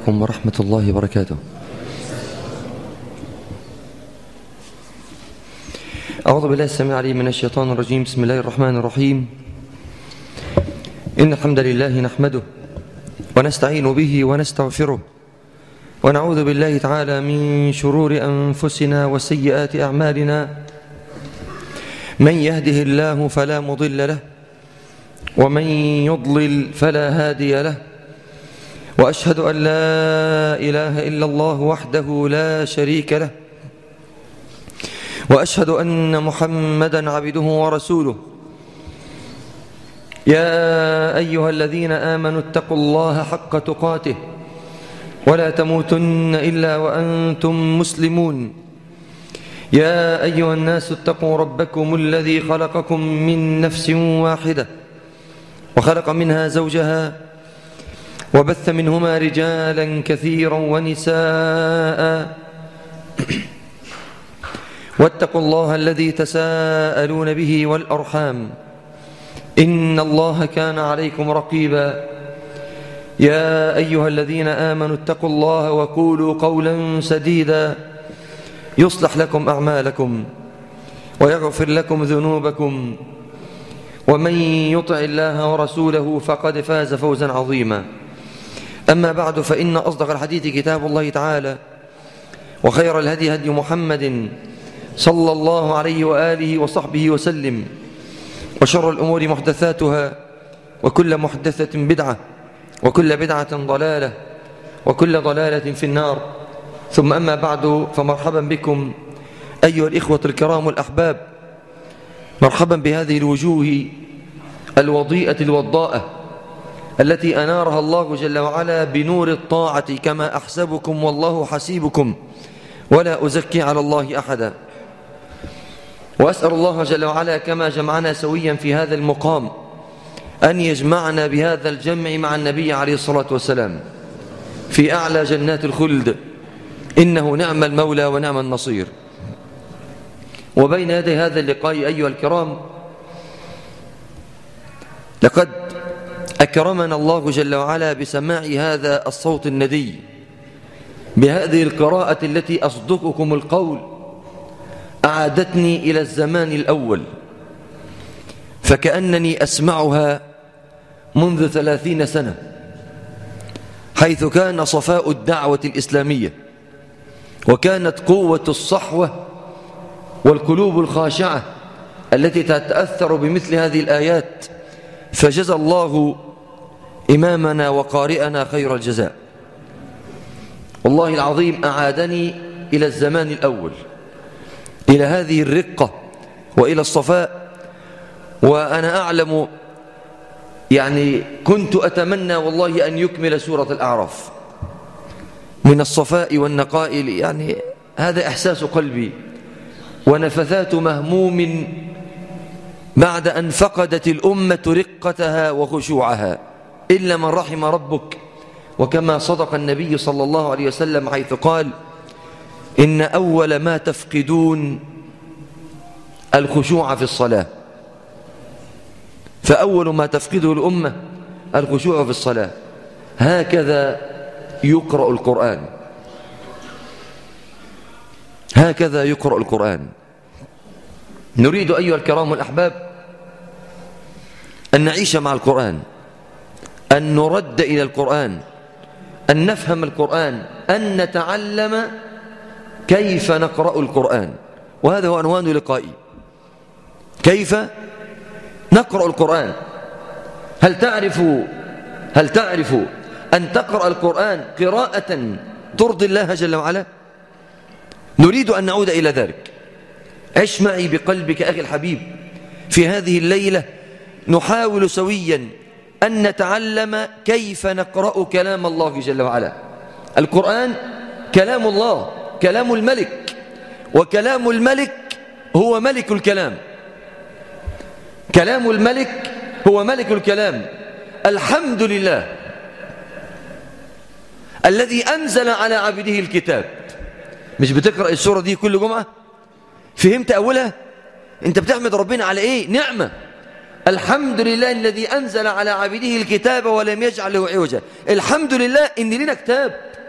عليكم ورحمة الله وبركاته أعوذ بالله السميع العليم من الشيطان الرجيم بسم الله الرحمن الرحيم إن الحمد لله نحمده ونستعين به ونستغفره ونعوذ بالله تعالى من شرور أنفسنا وسيئات أعمالنا من يهده الله فلا مضل له ومن يضلل فلا هادي له وأشهد أن لا إله إلا الله وحده لا شريك له وأشهد أن محمدا عبده ورسوله يا أيها الذين آمنوا اتقوا الله حق تقاته ولا تموتن إلا وأنتم مسلمون يا أيها الناس اتقوا ربكم الذي خلقكم من نفس واحدة وخلق منها زوجها وبث منهما رجالا كثيرا ونساء واتقوا الله الذي تساءلون به والأرحام إن الله كان عليكم رقيبا يا أيها الذين آمنوا اتقوا الله وقولوا قولا سديدا يصلح لكم أعمالكم ويغفر لكم ذنوبكم ومن يطع الله ورسوله فقد فاز فوزا عظيما أما بعد فإن أصدق الحديث كتاب الله تعالى وخير الهدي هدي محمد صلى الله عليه وآله وصحبه وسلم وشر الأمور محدثاتها وكل محدثة بدعة وكل بدعة ضلالة وكل ضلالة في النار ثم أما بعد فمرحبا بكم أيها الإخوة الكرام الأحباب مرحبا بهذه الوجوه الوضيئة الوضاءة التي أنارها الله جل وعلا بنور الطاعة كما أحسبكم والله حسيبكم ولا أزكي على الله أحدا وأسأل الله جل وعلا كما جمعنا سويا في هذا المقام أن يجمعنا بهذا الجمع مع النبي عليه الصلاة والسلام في أعلى جنات الخلد إنه نعم المولى ونعم النصير وبين يدي هذا اللقاء أيها الكرام لقد أكرمنا الله جل وعلا بسماع هذا الصوت الندي بهذه القراءة التي أصدقكم القول أعادتني إلى الزمان الأول فكأنني أسمعها منذ ثلاثين سنة حيث كان صفاء الدعوة الإسلامية وكانت قوة الصحوة والقلوب الخاشعة التي تتأثر بمثل هذه الآيات فجزى الله إمامنا وقارئنا خير الجزاء والله العظيم أعادني إلى الزمان الأول إلى هذه الرقة وإلى الصفاء وأنا أعلم يعني كنت أتمنى والله أن يكمل سورة الأعراف من الصفاء والنقاء يعني هذا إحساس قلبي ونفثات مهموم بعد أن فقدت الأمة رقتها وخشوعها إلا من رحم ربك وكما صدق النبي صلى الله عليه وسلم حيث قال إن أول ما تفقدون الخشوع في الصلاة فأول ما تفقده الأمة الخشوع في الصلاة هكذا يقرأ القرآن هكذا يقرأ القرآن نريد أيها الكرام الأحباب أن نعيش مع القرآن أن نرد إلى القرآن أن نفهم القرآن أن نتعلم كيف نقرأ القرآن وهذا هو عنوان لقائي كيف نقرأ القرآن هل تعرف هل تعرف أن تقرأ القرآن قراءة ترضي الله جل وعلا نريد أن نعود إلى ذلك عش معي بقلبك أخي الحبيب في هذه الليلة نحاول سويا أن نتعلم كيف نقرأ كلام الله جل وعلا القرآن كلام الله كلام الملك وكلام الملك هو ملك الكلام كلام الملك هو ملك الكلام الحمد لله الذي أنزل على عبده الكتاب مش بتقرأ السورة دي كل جمعة فهمت أولها أنت بتحمد ربنا على إيه نعمة الحمد لله الذي أنزل على عبده الكتاب ولم يجعل له عوجا الحمد لله إن لنا كتاب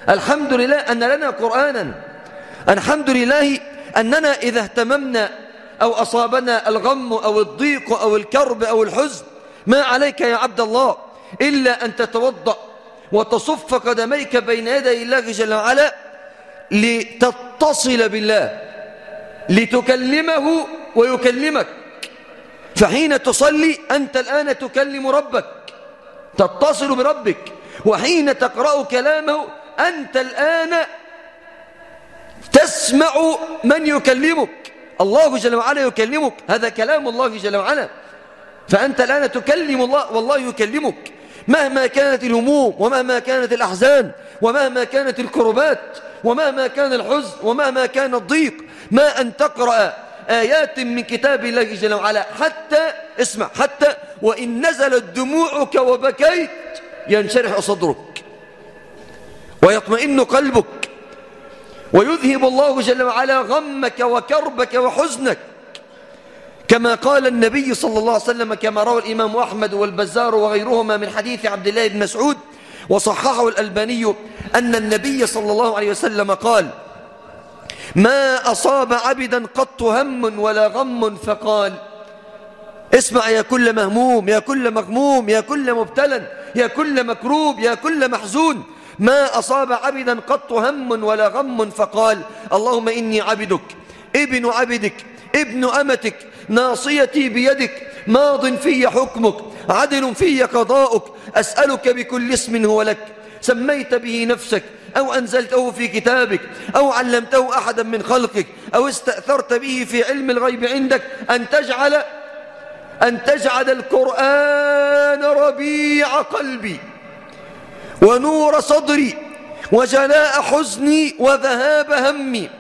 الحمد لله أن لنا قرآنا الحمد لله أننا إذا اهتممنا أو أصابنا الغم أو الضيق أو الكرب أو الحزن ما عليك يا عبد الله إلا أن تتوضأ وتصف قدميك بين يدي الله جل وعلا لتتصل بالله لتكلمه ويكلمك فحين تصلي أنت الآن تكلم ربك تتصل بربك وحين تقرأ كلامه أنت الآن تسمع من يكلمك الله جل وعلا يكلمك هذا كلام الله جل وعلا فأنت الآن تكلم الله والله يكلمك مهما كانت الهموم ومهما كانت الأحزان ومهما كانت الكربات ومهما كان الحزن ومهما كان الضيق ما أن تقرأ آيات من كتاب الله جل وعلا حتى اسمع حتى وإن نزلت دموعك وبكيت ينشرح صدرك ويطمئن قلبك ويذهب الله جل وعلا غمك وكربك وحزنك كما قال النبي صلى الله عليه وسلم كما روى الإمام أحمد والبزار وغيرهما من حديث عبد الله بن مسعود وصححه الألباني أن النبي صلى الله عليه وسلم قال ما أصاب عبدا قط هم ولا غم فقال اسمع يا كل مهموم يا كل مغموم يا كل مبتلا يا كل مكروب يا كل محزون ما أصاب عبدا قط هم ولا غم فقال اللهم إني عبدك ابن عبدك ابن أمتك ناصيتي بيدك ماض في حكمك عدل في قضاؤك أسألك بكل اسم هو لك سميت به نفسك أو أنزلته في كتابك أو علمته أحدا من خلقك أو استأثرت به في علم الغيب عندك أن تجعل أن تجعل القرآن ربيع قلبي ونور صدري وجلاء حزني وذهاب همي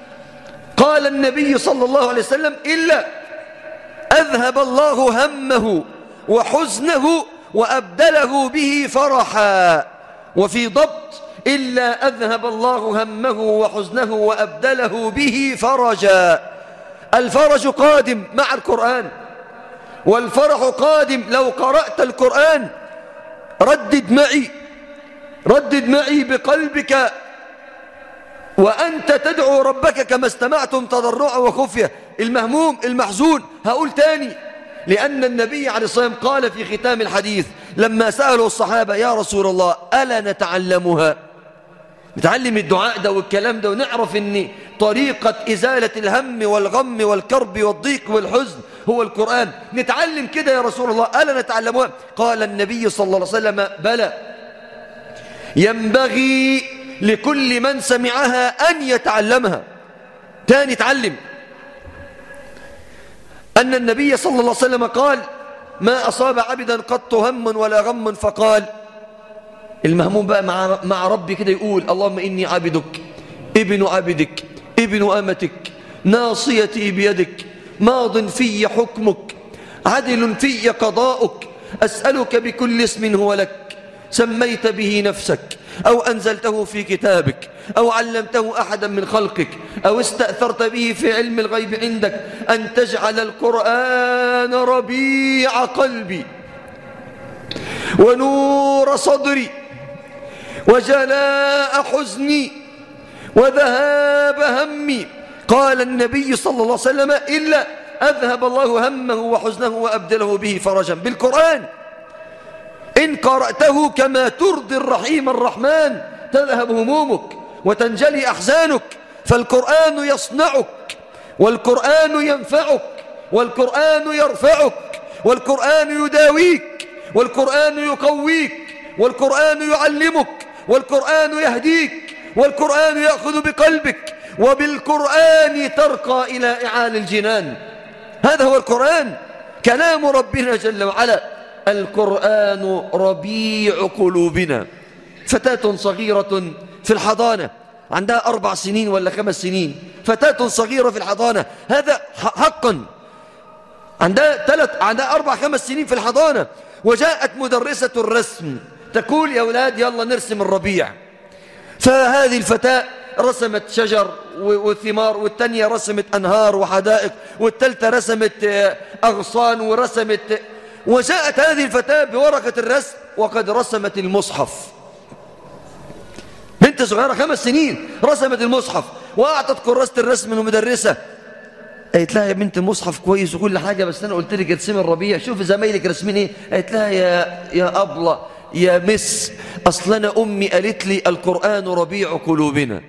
قال النبي صلى الله عليه وسلم إلا أذهب الله همه وحزنه وأبدله به فرحا وفي ضبط إلا أذهب الله همه وحزنه وأبدله به فرجا الفرج قادم مع القرآن والفرح قادم لو قرأت القرآن ردد معي ردد معي بقلبك وأنت تدعو ربك كما استمعتم تضرعا وخفية المهموم المحزون هقول تاني لأن النبي عليه الصلاة والسلام قال في ختام الحديث لما سألوا الصحابة يا رسول الله ألا نتعلمها نتعلم الدعاء ده والكلام ده ونعرف ان طريقة إزالة الهم والغم والكرب والضيق والحزن هو القرآن نتعلم كده يا رسول الله ألا نتعلمها قال النبي صلى الله عليه وسلم بلى ينبغي لكل من سمعها أن يتعلمها تاني تعلم أن النبي صلى الله عليه وسلم قال ما أصاب عبدا قط هم ولا غم فقال المهموم بقى مع, مع ربي كده يقول اللهم إني عبدك ابن عبدك ابن أمتك ناصيتي بيدك ماض في حكمك عدل في قضاؤك أسألك بكل اسم هو لك سميت به نفسك أو أنزلته في كتابك أو علمته أحدا من خلقك أو استأثرت به في علم الغيب عندك أن تجعل القرآن ربيع قلبي ونور صدري وجلاء حزني وذهاب همي قال النبي صلى الله عليه وسلم إلا أذهب الله همه وحزنه وأبدله به فرجا بالقرآن إن قرأته كما ترضي الرحيم الرحمن تذهب همومك وتنجلي أحزانك فالقرآن يصنعك والقرآن ينفعك والقرآن يرفعك والقرآن يداويك والقرآن يقويك والقرآن يعلمك والقرآن يهديك والقرآن يأخذ بقلبك وبالقرآن ترقى إلى إعال الجنان هذا هو القرآن كلام ربنا جل وعلا القرآن ربيع قلوبنا فتاة صغيرة في الحضانة عندها أربع سنين ولا خمس سنين فتاة صغيرة في الحضانة هذا حقا عندها ثلاث عندها أربع خمس سنين في الحضانة وجاءت مدرسة الرسم تقول يا أولاد يلا نرسم الربيع فهذه الفتاة رسمت شجر وثمار والتانية رسمت أنهار وحدائق والتالتة رسمت أغصان ورسمت وجاءت هذه الفتاة بورقة الرسم وقد رسمت المصحف بنت بنت صغيرة خمس سنين رسمت المصحف وأعطت كراسة الرسم المدرسة قالت لها يا بنت المصحف كويس وكل حاجة بس أنا قلت لك ارسمي الربيع شوف زمايلك رسمين إيه قالت لها يا يا أبلة يا مس أصل أنا أمي قالت لي القرآن ربيع قلوبنا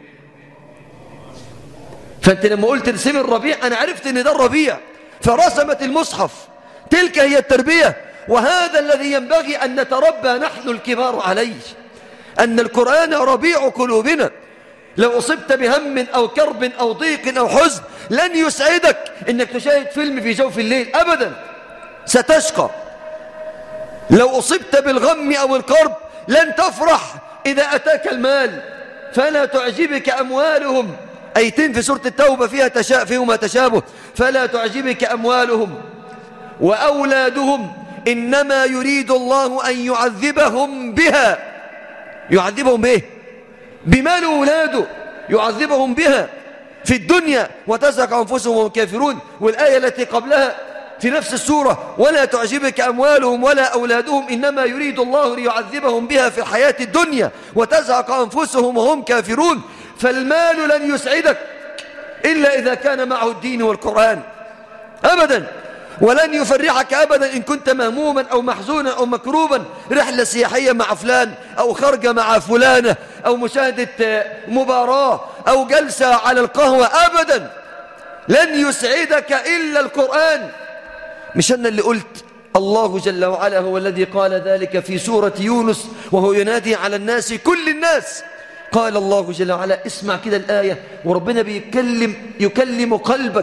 فأنت لما قلت ارسمي الربيع أنا عرفت إن ده الربيع فرسمت المصحف تلك هي التربية وهذا الذي ينبغي أن نتربى نحن الكبار عليه أن القرآن ربيع قلوبنا لو أصبت بهم أو كرب أو ضيق أو حزن لن يسعدك أنك تشاهد فيلم في جوف الليل أبدا ستشقى لو أصبت بالغم أو الكرب لن تفرح إذا أتاك المال فلا تعجبك أموالهم أيتين في سورة التوبة فيها تشاء فيهما تشابه فلا تعجبك أموالهم وأولادهم إنما يريد الله أن يعذبهم بها يعذبهم بإيه بمال أولاده يعذبهم بها في الدنيا وتزهق أنفسهم وهم كافرون والآية التي قبلها في نفس السورة ولا تعجبك أموالهم ولا أولادهم إنما يريد الله ليعذبهم بها في الحياة الدنيا وتزهق أنفسهم وهم كافرون فالمال لن يسعدك إلا إذا كان معه الدين والقرآن أبدا ولن يفرحك أبدا إن كنت مهموما أو محزونا أو مكروبا رحلة سياحية مع فلان أو خرجة مع فلانة أو مشاهدة مباراة أو جلسة على القهوة أبدا لن يسعدك إلا القرآن مش أنا اللي قلت الله جل وعلا هو الذي قال ذلك في سورة يونس وهو ينادي على الناس كل الناس قال الله جل وعلا اسمع كده الآية وربنا بيكلم يكلم قلبك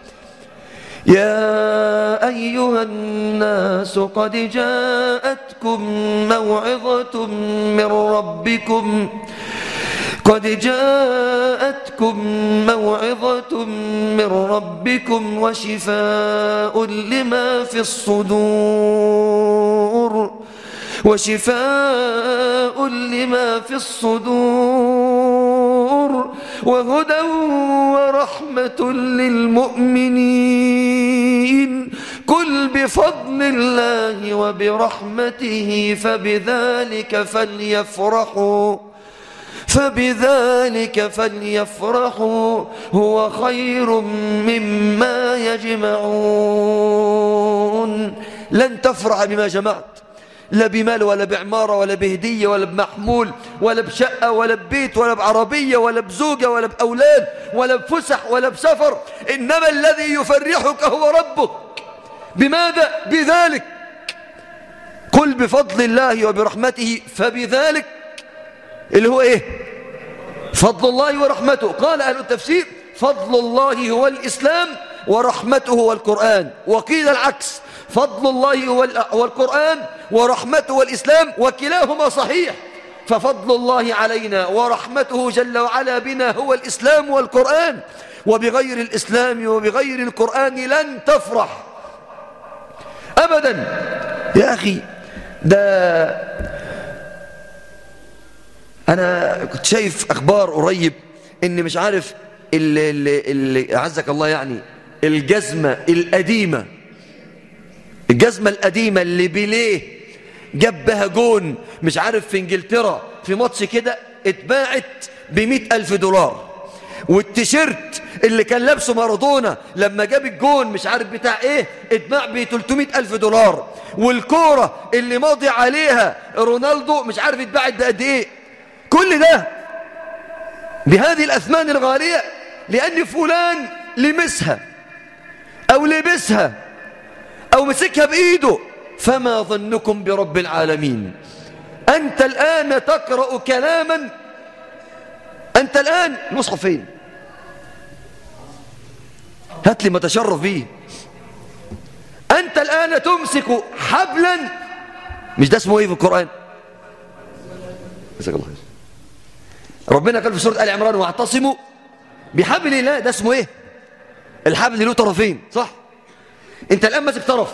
يا أيها الناس قد جاءتكم موعظة من ربكم قد جاءتكم موعظة من ربكم وشفاء لما في الصدور وشفاء لما في الصدور وهدى ورحمة للمؤمنين قل بفضل الله وبرحمته فبذلك فليفرحوا فبذلك فليفرحوا هو خير مما يجمعون لن تفرح بما جمعت لا بمال ولا بعمارة ولا بهدية ولا بمحمول ولا بشقة ولا ببيت ولا بعربية ولا بزوجة ولا بأولاد ولا بفسح ولا بسفر إنما الذي يفرحك هو ربك بماذا؟ بذلك قل بفضل الله وبرحمته فبذلك اللي هو إيه؟ فضل الله ورحمته قال أهل التفسير فضل الله هو الإسلام ورحمته هو القرآن وقيل العكس فضل الله هو القرآن ورحمته والإسلام وكلاهما صحيح ففضل الله علينا ورحمته جل وعلا بنا هو الإسلام والقرآن وبغير الإسلام وبغير القرآن لن تفرح أبدا يا أخي ده أنا كنت شايف أخبار قريب إن مش عارف اللي, اللي, اللي عزك الله يعني الجزمة القديمة الجزمة القديمة اللي بيليه جاب بها جون مش عارف في انجلترا في ماتش كده اتباعت بمئة ألف دولار والتيشيرت اللي كان لابسه مارادونا لما جاب الجون مش عارف بتاع ايه اتباع ب 300 ألف دولار والكورة اللي ماضي عليها رونالدو مش عارف اتباعت بقد ايه كل ده بهذه الأثمان الغالية لأن فلان لمسها أو لبسها أو مسكها بإيده فما ظنكم برب العالمين أنت الآن تقرأ كلاما أنت الآن المصحف فين هات لي ما تشرف به أنت الآن تمسك حبلا مش ده اسمه إيه في القرآن جزاك الله خير ربنا قال في سورة آل عمران واعتصموا بحبل الله ده اسمه إيه الحبل له طرفين صح انت الآن ماسك طرف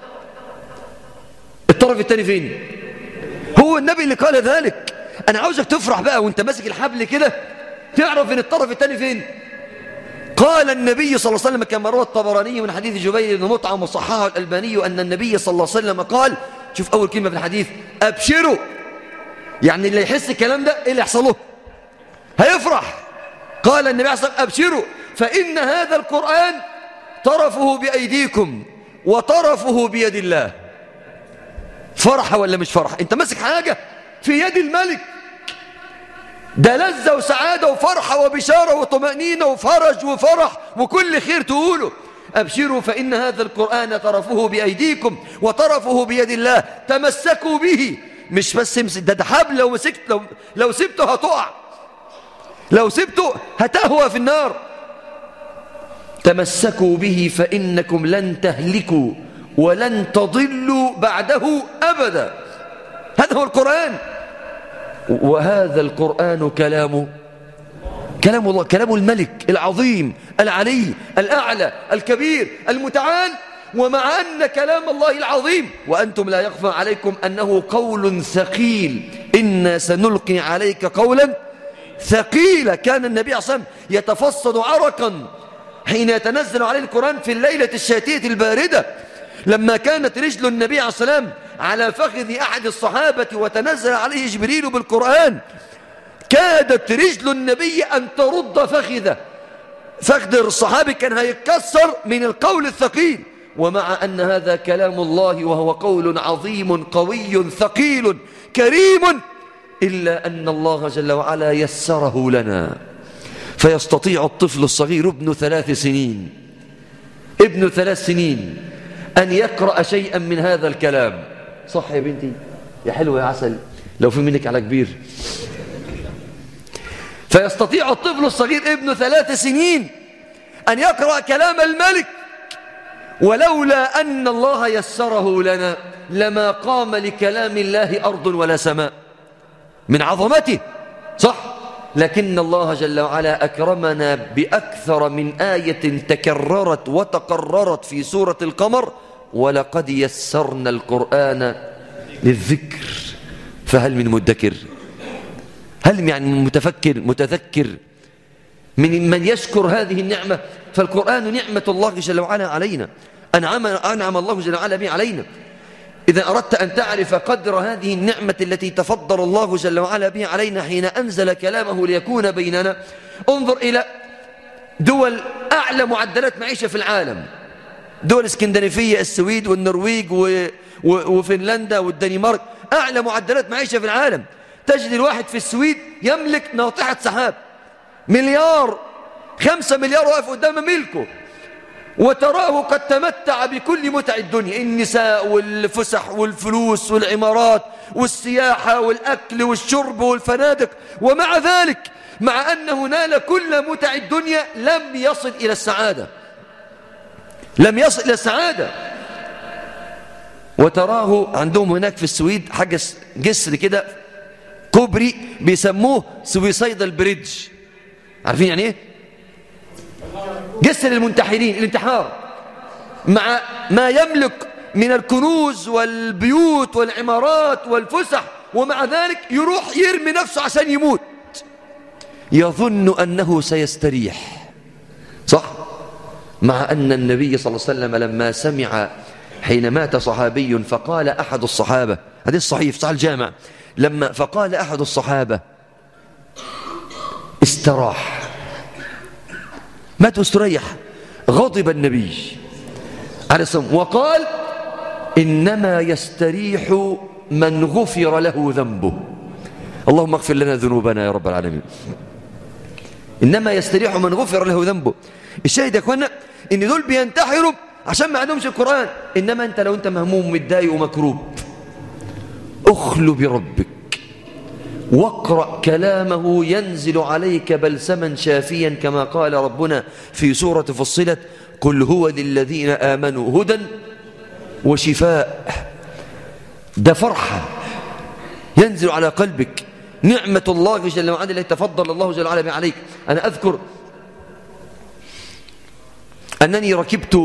الطرف الثاني فين هو النبي اللي قال ذلك أنا عاوزك تفرح بقى وانت ماسك الحبل كده تعرف ان الطرف الثاني فين قال النبي صلى الله عليه وسلم كما روى الطبراني من حديث جبير بن مطعم وصححه الألباني أن النبي صلى الله عليه وسلم قال شوف أول كلمة في الحديث أبشروا يعني اللي يحس الكلام ده إيه اللي يحصل له هيفرح قال النبي عليه الصلاة والسلام أبشروا فإن هذا القرآن طرفه بأيديكم وطرفه بيد الله فرح ولا مش فرح انت ماسك حاجة في يد الملك ده لذة وسعادة وفرحة وبشارة وطمأنينة وفرج وفرح وكل خير تقوله أبشروا فإن هذا القرآن طرفه بأيديكم وطرفه بيد الله تمسكوا به مش بس امسك ده ده حبل لو مسكت لو لو سبته هتقع لو سبته هتهوى في النار تمسكوا به فإنكم لن تهلكوا ولن تضلوا بعده أبدا هذا هو القرآن وهذا القرآن كلامه كلام الله كلام الملك العظيم العلي الأعلى الكبير المتعال ومع أن كلام الله العظيم وأنتم لا يخفى عليكم أنه قول ثقيل إنا سنلقي عليك قولا ثقيلا كان النبي صلى الله عليه وسلم يتفصد عرقا حين يتنزل عليه القرآن في الليلة الشاتية الباردة لما كانت رجل النبي عليه الصلاة والسلام على فخذ أحد الصحابة وتنزل عليه جبريل بالقرآن كادت رجل النبي أن ترد فخذه فخذ الصحابي كان هيتكسر من القول الثقيل ومع أن هذا كلام الله وهو قول عظيم قوي ثقيل كريم إلا أن الله جل وعلا يسره لنا فيستطيع الطفل الصغير ابن ثلاث سنين ابن ثلاث سنين أن يقرأ شيئا من هذا الكلام صح يا بنتي يا حلوة يا عسل لو في منك على كبير فيستطيع الطفل الصغير ابن ثلاث سنين أن يقرأ كلام الملك ولولا أن الله يسره لنا لما قام لكلام الله أرض ولا سماء من عظمته صح لكن الله جل وعلا أكرمنا بأكثر من آية تكررت وتقررت في سورة القمر ولقد يسرنا القرآن للذكر فهل من مدكر هل يعني من متفكر متذكر من من يشكر هذه النعمة فالقرآن نعمة الله جل وعلا علينا أنعم, أنعم الله جل وعلا به علينا إذا أردت أن تعرف قدر هذه النعمة التي تفضل الله جل وعلا بها علينا حين أنزل كلامه ليكون بيننا انظر إلى دول أعلى معدلات معيشة في العالم دول اسكندنافية السويد والنرويج و... و... وفنلندا والدنمارك أعلى معدلات معيشة في العالم تجد الواحد في السويد يملك ناطحة سحاب مليار خمسة مليار واقف قدام ملكه وتراه قد تمتع بكل متع الدنيا النساء والفسح والفلوس والعمارات والسياحة والأكل والشرب والفنادق ومع ذلك مع أنه نال كل متع الدنيا لم يصل إلى السعادة لم يصل إلى السعادة وتراه عندهم هناك في السويد حاجة جسر كده كوبري بيسموه سويسايدال بريدج عارفين يعني ايه جسر المنتحرين الانتحار مع ما يملك من الكنوز والبيوت والعمارات والفسح ومع ذلك يروح يرمي نفسه عشان يموت يظن أنه سيستريح صح مع أن النبي صلى الله عليه وسلم لما سمع حين مات صحابي فقال أحد الصحابة هذا الصحيح صح الجامع لما فقال أحد الصحابة استراح مات استريح غضب النبي عليه الصلاة وقال إنما يستريح من غفر له ذنبه اللهم اغفر لنا ذنوبنا يا رب العالمين إنما يستريح من غفر له ذنبه الشاهد يا أخوانا إن دول بينتحروا عشان ما عندهمش القرآن إنما أنت لو أنت مهموم ومتضايق ومكروب أخل بربك واقرأ كلامه ينزل عليك بلسما شافيا كما قال ربنا في سورة فصلت قل هو للذين آمنوا هدى وشفاء ده فرحة ينزل على قلبك نعمة الله جل وعلا التي تفضل الله جل وعلا عليك أنا أذكر أنني ركبت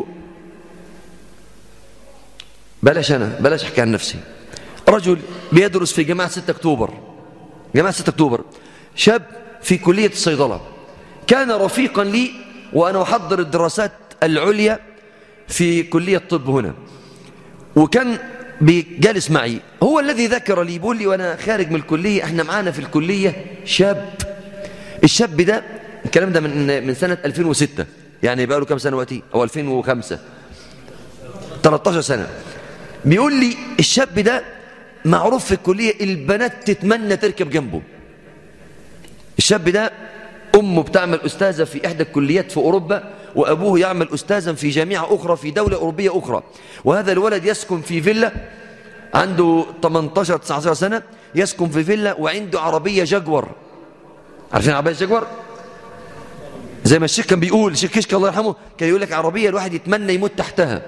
بلاش أنا بلاش أحكي عن نفسي رجل بيدرس في جامعة 6 أكتوبر جامعة 6 أكتوبر شاب في كلية الصيدلة كان رفيقا لي وأنا أحضر الدراسات العليا في كلية الطب هنا وكان جالس معي هو الذي ذكر لي بيقول لي وأنا خارج من الكلية احنا معانا في الكلية شاب الشاب ده الكلام ده من من سنة 2006 يعني بقى له كام سنة وقتي أو 2005 13 سنة بيقول لي الشاب ده معروف في الكلية البنات تتمنى تركب جنبه الشاب ده أمه بتعمل أستاذة في إحدى الكليات في أوروبا وأبوه يعمل أستاذا في جامعة أخرى في دولة أوروبية أخرى وهذا الولد يسكن في فيلا عنده 18 19 سنة يسكن في فيلا وعنده عربية جاكور عارفين عربية جاكور زي ما الشيخ كان بيقول الشيخ كشك الله يرحمه كان يقول لك عربية الواحد يتمنى يموت تحتها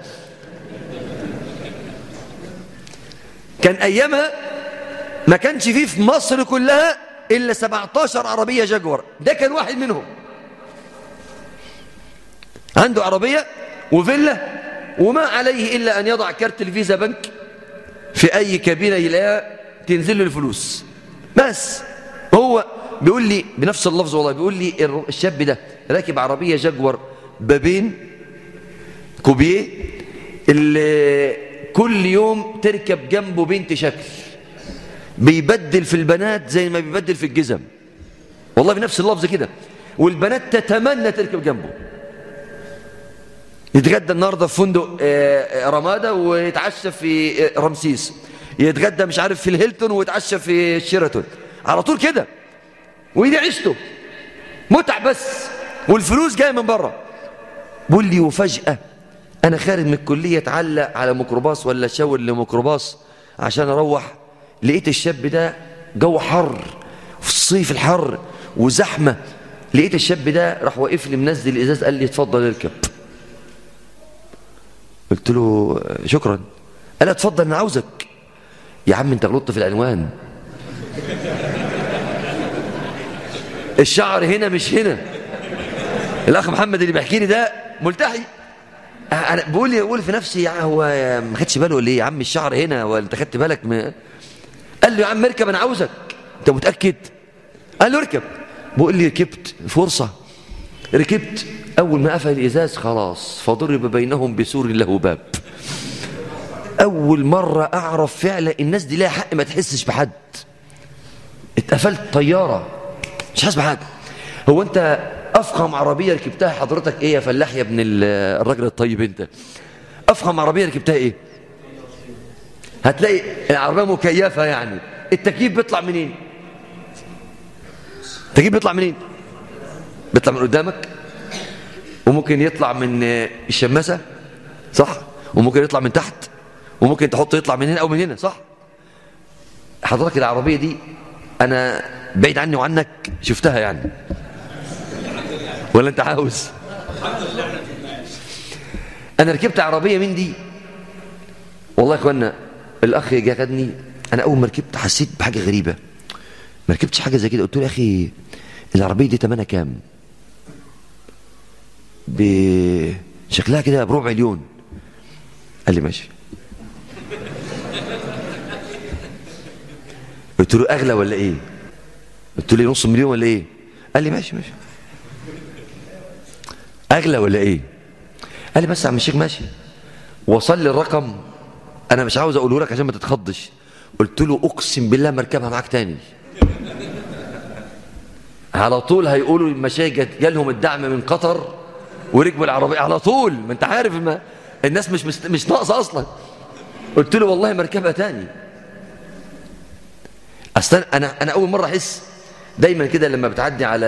كان أيامها ما كانش فيه في مصر كلها إلا 17 عربية جاكور ده كان واحد منهم عنده عربية وفيلا وما عليه إلا أن يضع كارت الفيزا بنك في أي كابينة يلاقيها تنزل له الفلوس بس هو بيقول لي بنفس اللفظ والله بيقول لي الشاب ده راكب عربية جاكور بابين كوبيه اللي كل يوم تركب جنبه بنت شكل بيبدل في البنات زي ما بيبدل في الجزم والله بنفس اللفظ كده والبنات تتمنى تركب جنبه يتغدى النهارده في فندق رمادة ويتعشى في رمسيس يتغدى مش عارف في الهيلتون ويتعشى في شيراتون على طول كده ودي عيشته متع بس والفلوس جايه من بره بقول لي وفجأة أنا خارج من الكلية اتعلق على ميكروباص ولا شاور لميكروباص عشان أروح لقيت الشاب ده جو حر في الصيف الحر وزحمة لقيت الشاب ده راح واقف لي منزل الإزاز قال لي اتفضل اركب قلت له شكرا قال اتفضل انا عاوزك يا عم انت غلطت في العنوان الشعر هنا مش هنا الاخ محمد اللي بيحكي لي ده ملتحي انا بقول لي بقول في نفسي يا هو ما خدش باله ولا ايه يا عم الشعر هنا ولا انت خدت بالك من قال له يا عم اركب انا عاوزك انت متاكد قال له اركب بقول لي ركبت فرصه ركبت أول ما قفل الإزاز خلاص فضرب بينهم بسور له باب أول مرة أعرف فعلا الناس دي لها حق ما تحسش بحد اتقفلت طيارة مش حاسس بحاجة هو أنت أفخم عربية ركبتها حضرتك إيه يا فلاح يا ابن الراجل الطيب أنت أفخم عربية ركبتها إيه هتلاقي العربية مكيفة يعني التكييف بيطلع منين التكييف بيطلع منين بيطلع من قدامك وممكن يطلع من الشماسة صح وممكن يطلع من تحت وممكن تحط يطلع من هنا أو من هنا صح حضرتك العربية دي أنا بعيد عني وعنك شفتها يعني ولا أنت عاوز أنا ركبت عربية من دي والله يا اخوانا الأخ جه خدني أنا أول ما ركبت حسيت بحاجة غريبة ما ركبتش حاجة زي كده قلت له يا أخي العربية دي تمنها كام بشكلها كده بربع مليون قال لي ماشي قلت له اغلى ولا ايه قلت له نص مليون ولا ايه قال لي ماشي ماشي اغلى ولا ايه قال لي بس يا عم الشيخ ماشي وصل لي الرقم انا مش عاوز اقوله لك عشان ما تتخضش قلت له اقسم بالله ما اركبها معاك تاني على طول هيقولوا المشايخ جالهم الدعم من قطر وركبوا العربية على طول ما انت عارف ما الناس مش مست... مش ناقصه اصلا قلت له والله مركبها تاني اصلا انا انا اول مره احس دايما كده لما بتعدي على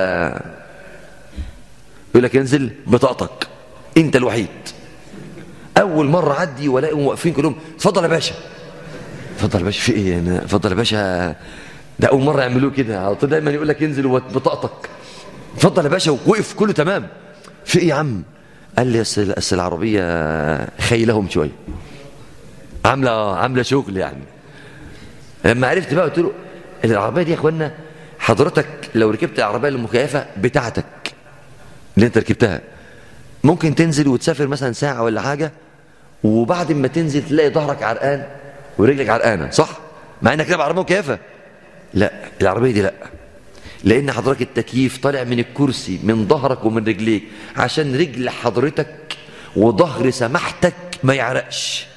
يقول لك انزل بطاقتك انت الوحيد اول مره اعدي والاقيهم واقفين كلهم اتفضل يا باشا اتفضل يا باشا في ايه انا اتفضل يا باشا ده اول مره يعملوه كده على طول دايما يقول لك انزل بطاقتك اتفضل يا باشا وقف كله تمام في ايه يا عم قال لي اصل اصل العربيه خيلهم شويه عامله عامله شغل يعني لما عرفت بقى قلت له العربيه دي يا اخوانا حضرتك لو ركبت العربيه المكيفه بتاعتك اللي انت ركبتها ممكن تنزل وتسافر مثلا ساعه ولا حاجه وبعد ما تنزل تلاقي ظهرك عرقان ورجلك عرقانه صح مع انك راكب عربيه مكيفه لا العربيه دي لا لان حضرتك التكييف طالع من الكرسي من ظهرك ومن رجليك عشان رجل حضرتك وظهر سماحتك ما يعرقش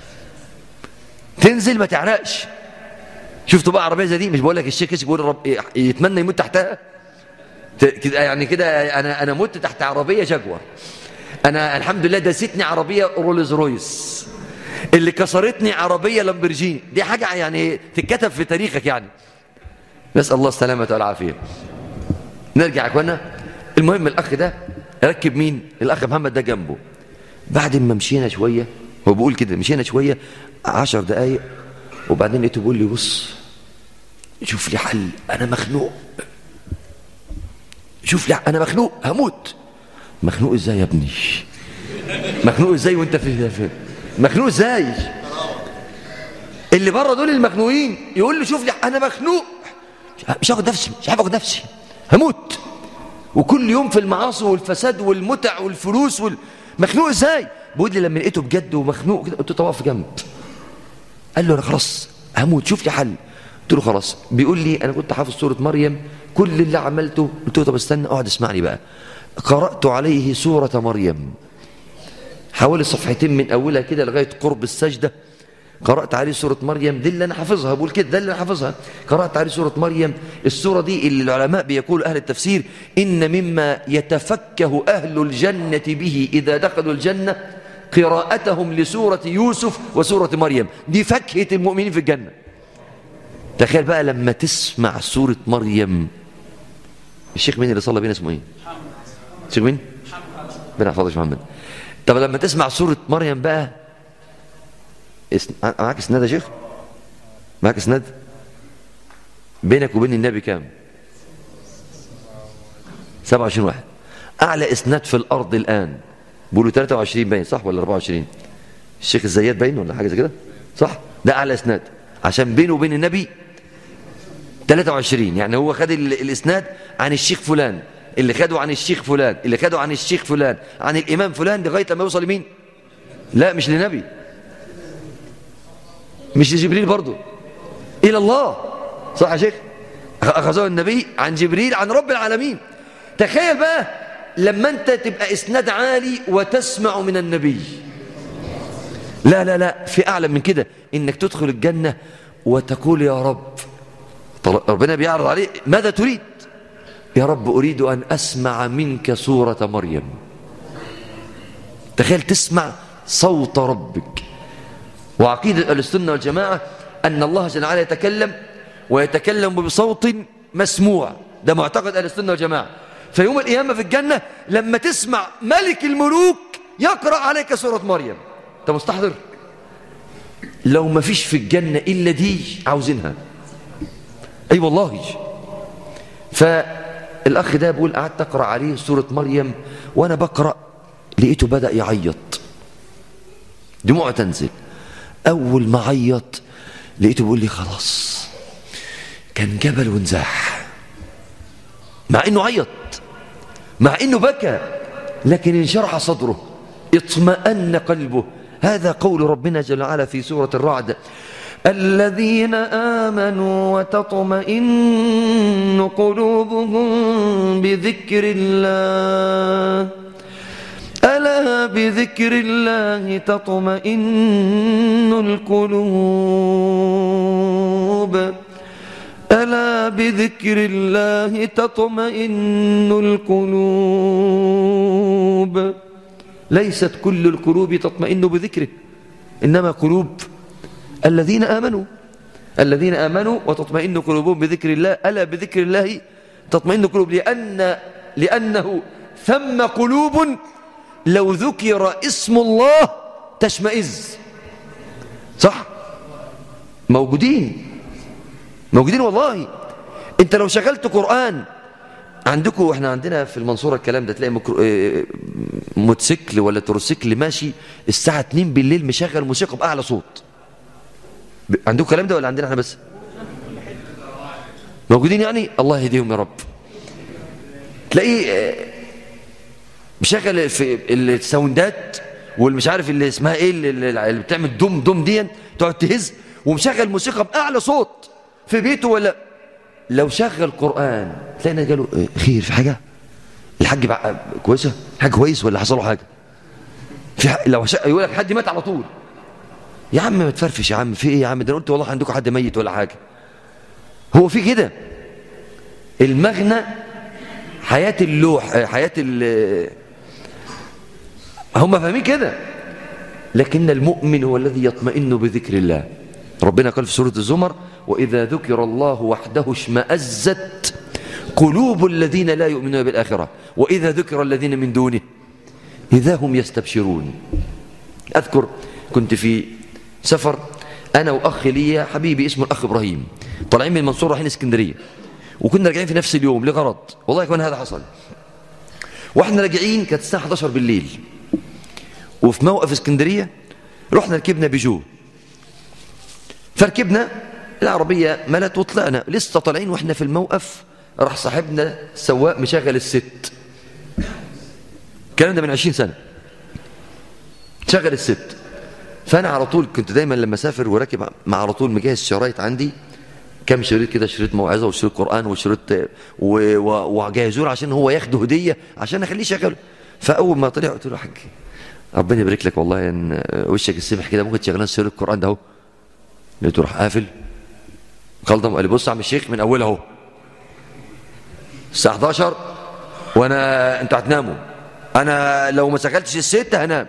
تنزل ما تعرقش شفتوا بقى عربيه زي دي مش بقول لك الشيخ بيقول رب يتمنى يموت تحتها كده يعني كده انا انا مت تحت عربيه جاكور انا الحمد لله دستني عربيه رولز رويس اللي كسرتني عربيه لامبرجيني دي حاجه يعني تتكتب في تاريخك يعني نسال الله السلامه والعافيه نرجع يا اخوانا المهم الاخ ده ركب مين الاخ محمد ده جنبه بعد ما مشينا شويه هو بيقول كده مشينا شويه عشر دقايق وبعدين لقيته بيقول لي بص شوف لي حل انا مخنوق شوف لي انا مخنوق هموت مخنوق ازاي يا ابني مخنوق ازاي وانت في في مخنوق ازاي اللي بره دول المخنوقين يقول لي شوف لي انا مخنوق مش هاخد نفسي مش عارف اخد نفسي هموت وكل يوم في المعاصي والفساد والمتع والفلوس وال... مخنوق ازاي بيقول لي لما لقيته بجد ومخنوق كده قلت له طب اقف جنب قال له انا خلاص هموت شوف لي حل قلت له خلاص بيقول لي انا كنت حافظ سوره مريم كل اللي عملته قلت له طب استنى اقعد اسمعني بقى قرات عليه سوره مريم حوالي صفحتين من اولها كده لغايه قرب السجده قرات عليه سوره مريم دي اللي انا حافظها بقول كده ده اللي انا حافظها قرات عليه سوره مريم السوره دي اللي العلماء بيقولوا اهل التفسير ان مما يتفكه اهل الجنه به اذا دخلوا الجنه قراءتهم لسوره يوسف وسوره مريم دي فكهه المؤمنين في الجنه تخيل بقى لما تسمع سوره مريم الشيخ مين اللي صلى بينا اسمه ايه الشيخ مين بن حفظ محمد طب لما تسمع سوره مريم بقى اس... معاك اسناد يا شيخ معاك اسناد بينك وبين النبي كام 27 واحد اعلى اسناد في الارض الان بيقولوا 23 باين صح ولا 24 الشيخ الزيات باين ولا حاجه زي كده صح ده اعلى اسناد عشان بينه وبين النبي 23 يعني هو خد ال... الاسناد عن الشيخ فلان اللي خده عن الشيخ فلان اللي خده عن الشيخ فلان عن الامام فلان لغايه لما يوصل لمين لا مش لنبي مش لجبريل برضه إلى الله صح يا شيخ أخذه النبي عن جبريل عن رب العالمين تخيل بقى لما أنت تبقى إسناد عالي وتسمع من النبي لا لا لا في أعلى من كده إنك تدخل الجنة وتقول يا رب ربنا بيعرض عليه ماذا تريد يا رب أريد أن أسمع منك سورة مريم تخيل تسمع صوت ربك وعقيدة السنة والجماعة أن الله جل وعلا يتكلم ويتكلم بصوت مسموع ده معتقد أهل السنة والجماعة فيوم القيامة في الجنة لما تسمع ملك الملوك يقرأ عليك سورة مريم أنت مستحضر لو ما فيش في الجنة إلا دي عاوزينها أي أيوة والله فالأخ ده بيقول قعدت أقرأ عليه سورة مريم وأنا بقرأ لقيته بدأ يعيط دموع تنزل أول ما عيط لقيته بيقول لي خلاص كان جبل وانزاح مع إنه عيط مع إنه بكى لكن انشرح صدره اطمأن قلبه هذا قول ربنا جل وعلا في سورة الرعد الذين آمنوا وتطمئن قلوبهم بذكر الله ألا بذكر الله تطمئن القلوب ألا بذكر الله تطمئن القلوب ليست كل القلوب تطمئن بذكره إنما قلوب الذين آمنوا الذين آمنوا وتطمئن قلوبهم بذكر الله ألا بذكر الله تطمئن القلوب لأن لأنه ثم قلوب لو ذكر اسم الله تشمئز صح موجودين موجودين والله انت لو شغلت قرآن عندكم احنا عندنا في المنصورة الكلام ده تلاقي مكرو... اه... موتوسيكل ولا تروسيكل ماشي الساعة 2 بالليل مشغل موسيقى بأعلى صوت عندكم الكلام ده ولا عندنا احنا بس موجودين يعني الله يهديهم يا رب تلاقيه اه... مشغل في الساوندات والمش عارف اللي اسمها ايه اللي, اللي بتعمل دم دم دي تقعد تهز ومشغل موسيقى باعلى صوت في بيته ولا لو شغل قران تلاقي الناس قالوا خير في حاجه الحاج بقى كويسه حاجه كويس ولا حصل له حاجه في حاجة لو شغل يقول لك حد مات على طول يا عم ما تفرفش يا عم في ايه يا عم ده انا قلت والله عندكم حد ميت ولا حاجه هو في كده المغنى حياة اللوح حياة ال هم فاهمين كده لكن المؤمن هو الذي يطمئن بذكر الله ربنا قال في سورة الزمر وإذا ذكر الله وحده اشمأزت قلوب الذين لا يؤمنون بالآخرة وإذا ذكر الذين من دونه إذا هم يستبشرون أذكر كنت في سفر أنا وأخ لي حبيبي اسمه الأخ إبراهيم طالعين من المنصورة رايحين اسكندرية وكنا راجعين في نفس اليوم لغرض والله كمان هذا حصل واحنا راجعين كانت الساعة 11 بالليل وفي موقف اسكندرية رحنا ركبنا بيجو فركبنا العربية ملت وطلعنا لسه طالعين واحنا في الموقف راح صاحبنا سواق مشغل الست الكلام ده من 20 سنة شغل الست فأنا على طول كنت دايما لما أسافر وراكب مع على طول مجهز شرايط عندي كم شريط كده شريط موعظة وشريط قرآن وشريط وجهزوه عشان هو ياخده هدية عشان أخليه شغل فأول ما طلع قلت له حاج ربنا يبارك لك والله ان وشك السمح كده ممكن تشغلنا شريط القرآن ده اهو لقيته راح قافل خلطم قال لي بص يا عم الشيخ من أولها اهو الساعة 11 وانا انتوا هتناموا انا لو ما شغلتش الست هنام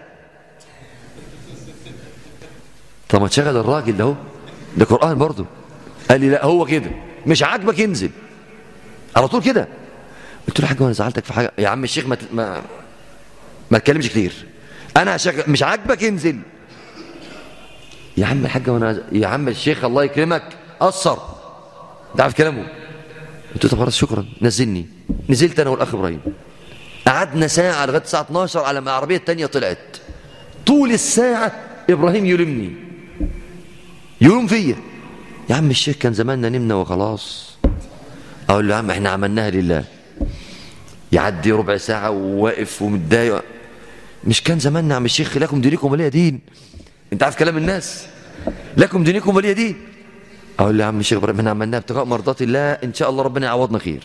طب ما تشغل الراجل ده ده قرآن برضه قال لي لا هو كده مش عاجبك انزل على طول كده قلت له يا حاج وانا زعلتك في حاجه يا عم الشيخ ما ما, ما تكلمش كتير انا شغل مش عاجبك انزل يا عم الحاج وانا يا عم الشيخ الله يكرمك قصر ده عارف كلامه قلت له طب خلاص شكرا نزلني نزلت انا والاخ ابراهيم قعدنا ساعه لغايه الساعه 12 على ما العربيه الثانيه طلعت طول الساعه ابراهيم يلمني يلوم فيا يا عم الشيخ كان زماننا نمنا وخلاص اقول له يا عم احنا عملناها لله يعدي ربع ساعه وواقف ومتضايق مش كان زماننا عم الشيخ لكم دينكم ولي دين انت عارف كلام الناس لكم دينكم ولي دين اقول له يا عم الشيخ ابراهيم احنا عملناها ابتغاء مرضات الله ان شاء الله ربنا يعوضنا خير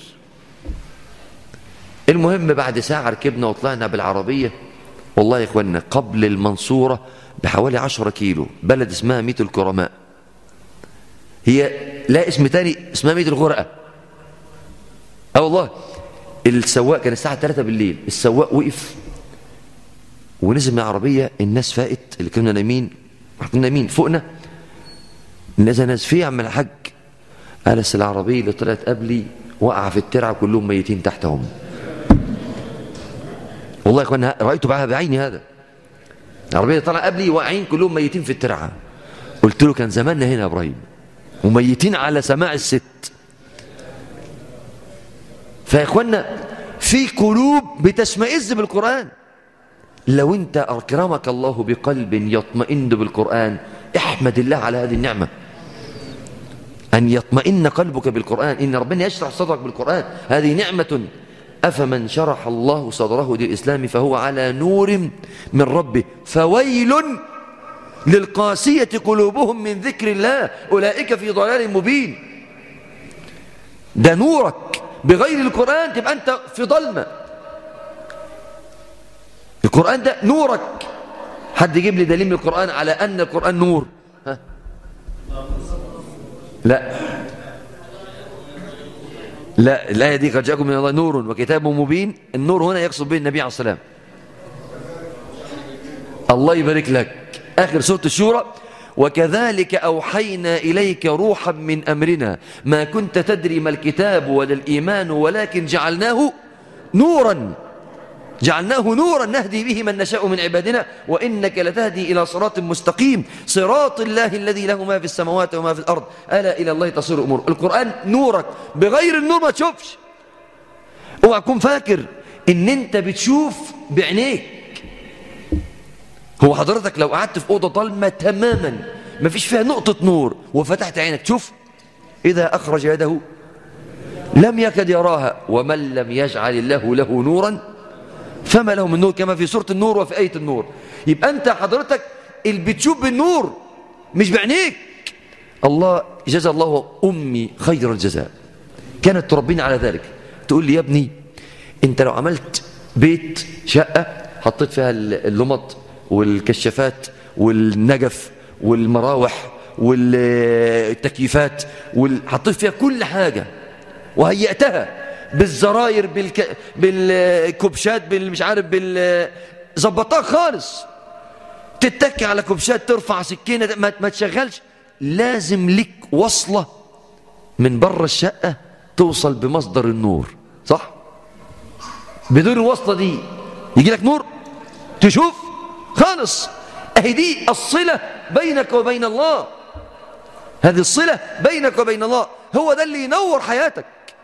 المهم بعد ساعه ركبنا وطلعنا بالعربيه والله يا اخوانا قبل المنصوره بحوالي 10 كيلو بلد اسمها ميت الكرماء هي لا اسم تاني اسمها ميت الغرقه اه والله السواق كان الساعه 3 بالليل السواق وقف ونزل من العربيه الناس فاقت اللي كنا نايمين كنا نايمين فوقنا الناس ناس في يا عم الحاج قال أصل العربيه اللي طلعت قبلي وقع في الترعه كلهم ميتين تحتهم والله يا اخوانا رايته بقى بعيني هذا العربيه طلع قبلي واقعين كلهم ميتين في الترعه قلت له كان زماننا هنا يا ابراهيم وميتين على سماع الست فيا اخوانا في قلوب بتشمئز بالقران لو انت اكرمك الله بقلب يطمئن بالقران احمد الله على هذه النعمه ان يطمئن قلبك بالقران ان ربنا يشرح صدرك بالقران هذه نعمه افمن شرح الله صدره للاسلام فهو على نور من ربه فويل للقاسية قلوبهم من ذكر الله أولئك في ضلال مبين ده نورك بغير القرآن تبقى أنت في ظلمة القرآن ده نورك حد يجيب لي دليل من القرآن على أن القرآن نور ها؟ لا لا الآية دي قد جاءكم من الله نور وكتاب مبين النور هنا يقصد به النبي عليه الصلاة والسلام الله يبارك لك آخر سورة الشورى وكذلك أوحينا إليك روحا من أمرنا ما كنت تدري ما الكتاب ولا الإيمان ولكن جعلناه نورا جعلناه نورا نهدي به من نشاء من عبادنا وإنك لتهدي إلى صراط مستقيم صراط الله الذي له ما في السماوات وما في الأرض ألا إلى الله تصير أمور القرآن نورك بغير النور ما تشوفش اوعى تكون فاكر ان انت بتشوف بعينيك هو حضرتك لو قعدت في أوضة ضلمة تماما ما فيش فيها نقطة نور وفتحت عينك تشوف إذا أخرج يده لم يكد يراها ومن لم يجعل الله له نورا فما له من نور كما في سورة النور وفي آية النور يبقى أنت حضرتك اللي بتشوف بالنور مش بعينيك الله جزا الله أمي خير الجزاء كانت تربيني على ذلك تقول لي يا ابني أنت لو عملت بيت شقة حطيت فيها اللمط والكشافات والنجف والمراوح والتكييفات حطيت فيها كل حاجة وهيئتها بالزراير بالك... بالكبشات بالمش عارف بال ظبطها خالص تتكي على كبشات ترفع سكينة ما, ما تشغلش لازم لك وصلة من بره الشقة توصل بمصدر النور صح بدون الوصلة دي يجي لك نور تشوف خالص اهي دي الصلة بينك وبين الله هذه الصلة بينك وبين الله هو ده اللي ينور حياتك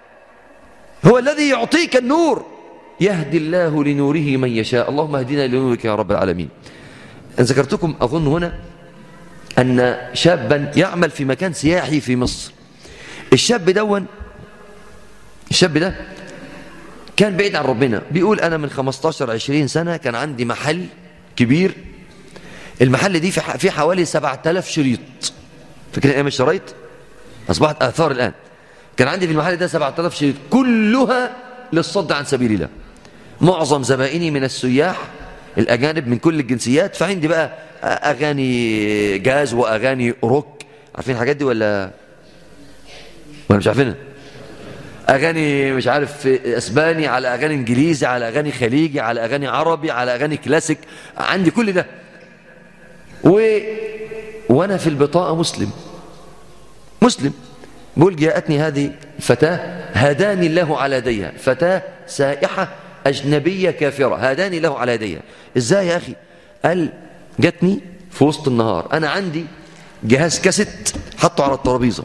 هو الذي يعطيك النور يهدي الله لنوره من يشاء اللهم اهدنا لنورك يا رب العالمين أن ذكرتكم أظن هنا أن شابا يعمل في مكان سياحي في مصر الشاب دون الشاب ده كان بعيد عن ربنا بيقول أنا من 15-20 سنة كان عندي محل كبير المحل دي في حوالي 7000 شريط فاكرين ايام الشرايط أصبحت آثار الآن كان عندي في المحل ده 7000 شريط كلها للصد عن سبيل الله معظم زبائني من السياح الأجانب من كل الجنسيات فعندي بقى أغاني جاز وأغاني روك عارفين الحاجات دي ولا ولا مش عارفينها أغاني مش عارف أسباني على أغاني إنجليزي على أغاني خليجي على أغاني عربي على أغاني كلاسيك عندي كل ده و... وأنا في البطاقة مسلم مسلم بقول جاءتني هذه فتاة هداني الله على يديها فتاة سائحة أجنبية كافرة هداني الله على يديها إزاي يا أخي قال جاتني في وسط النهار أنا عندي جهاز كاسيت حطه على الترابيزة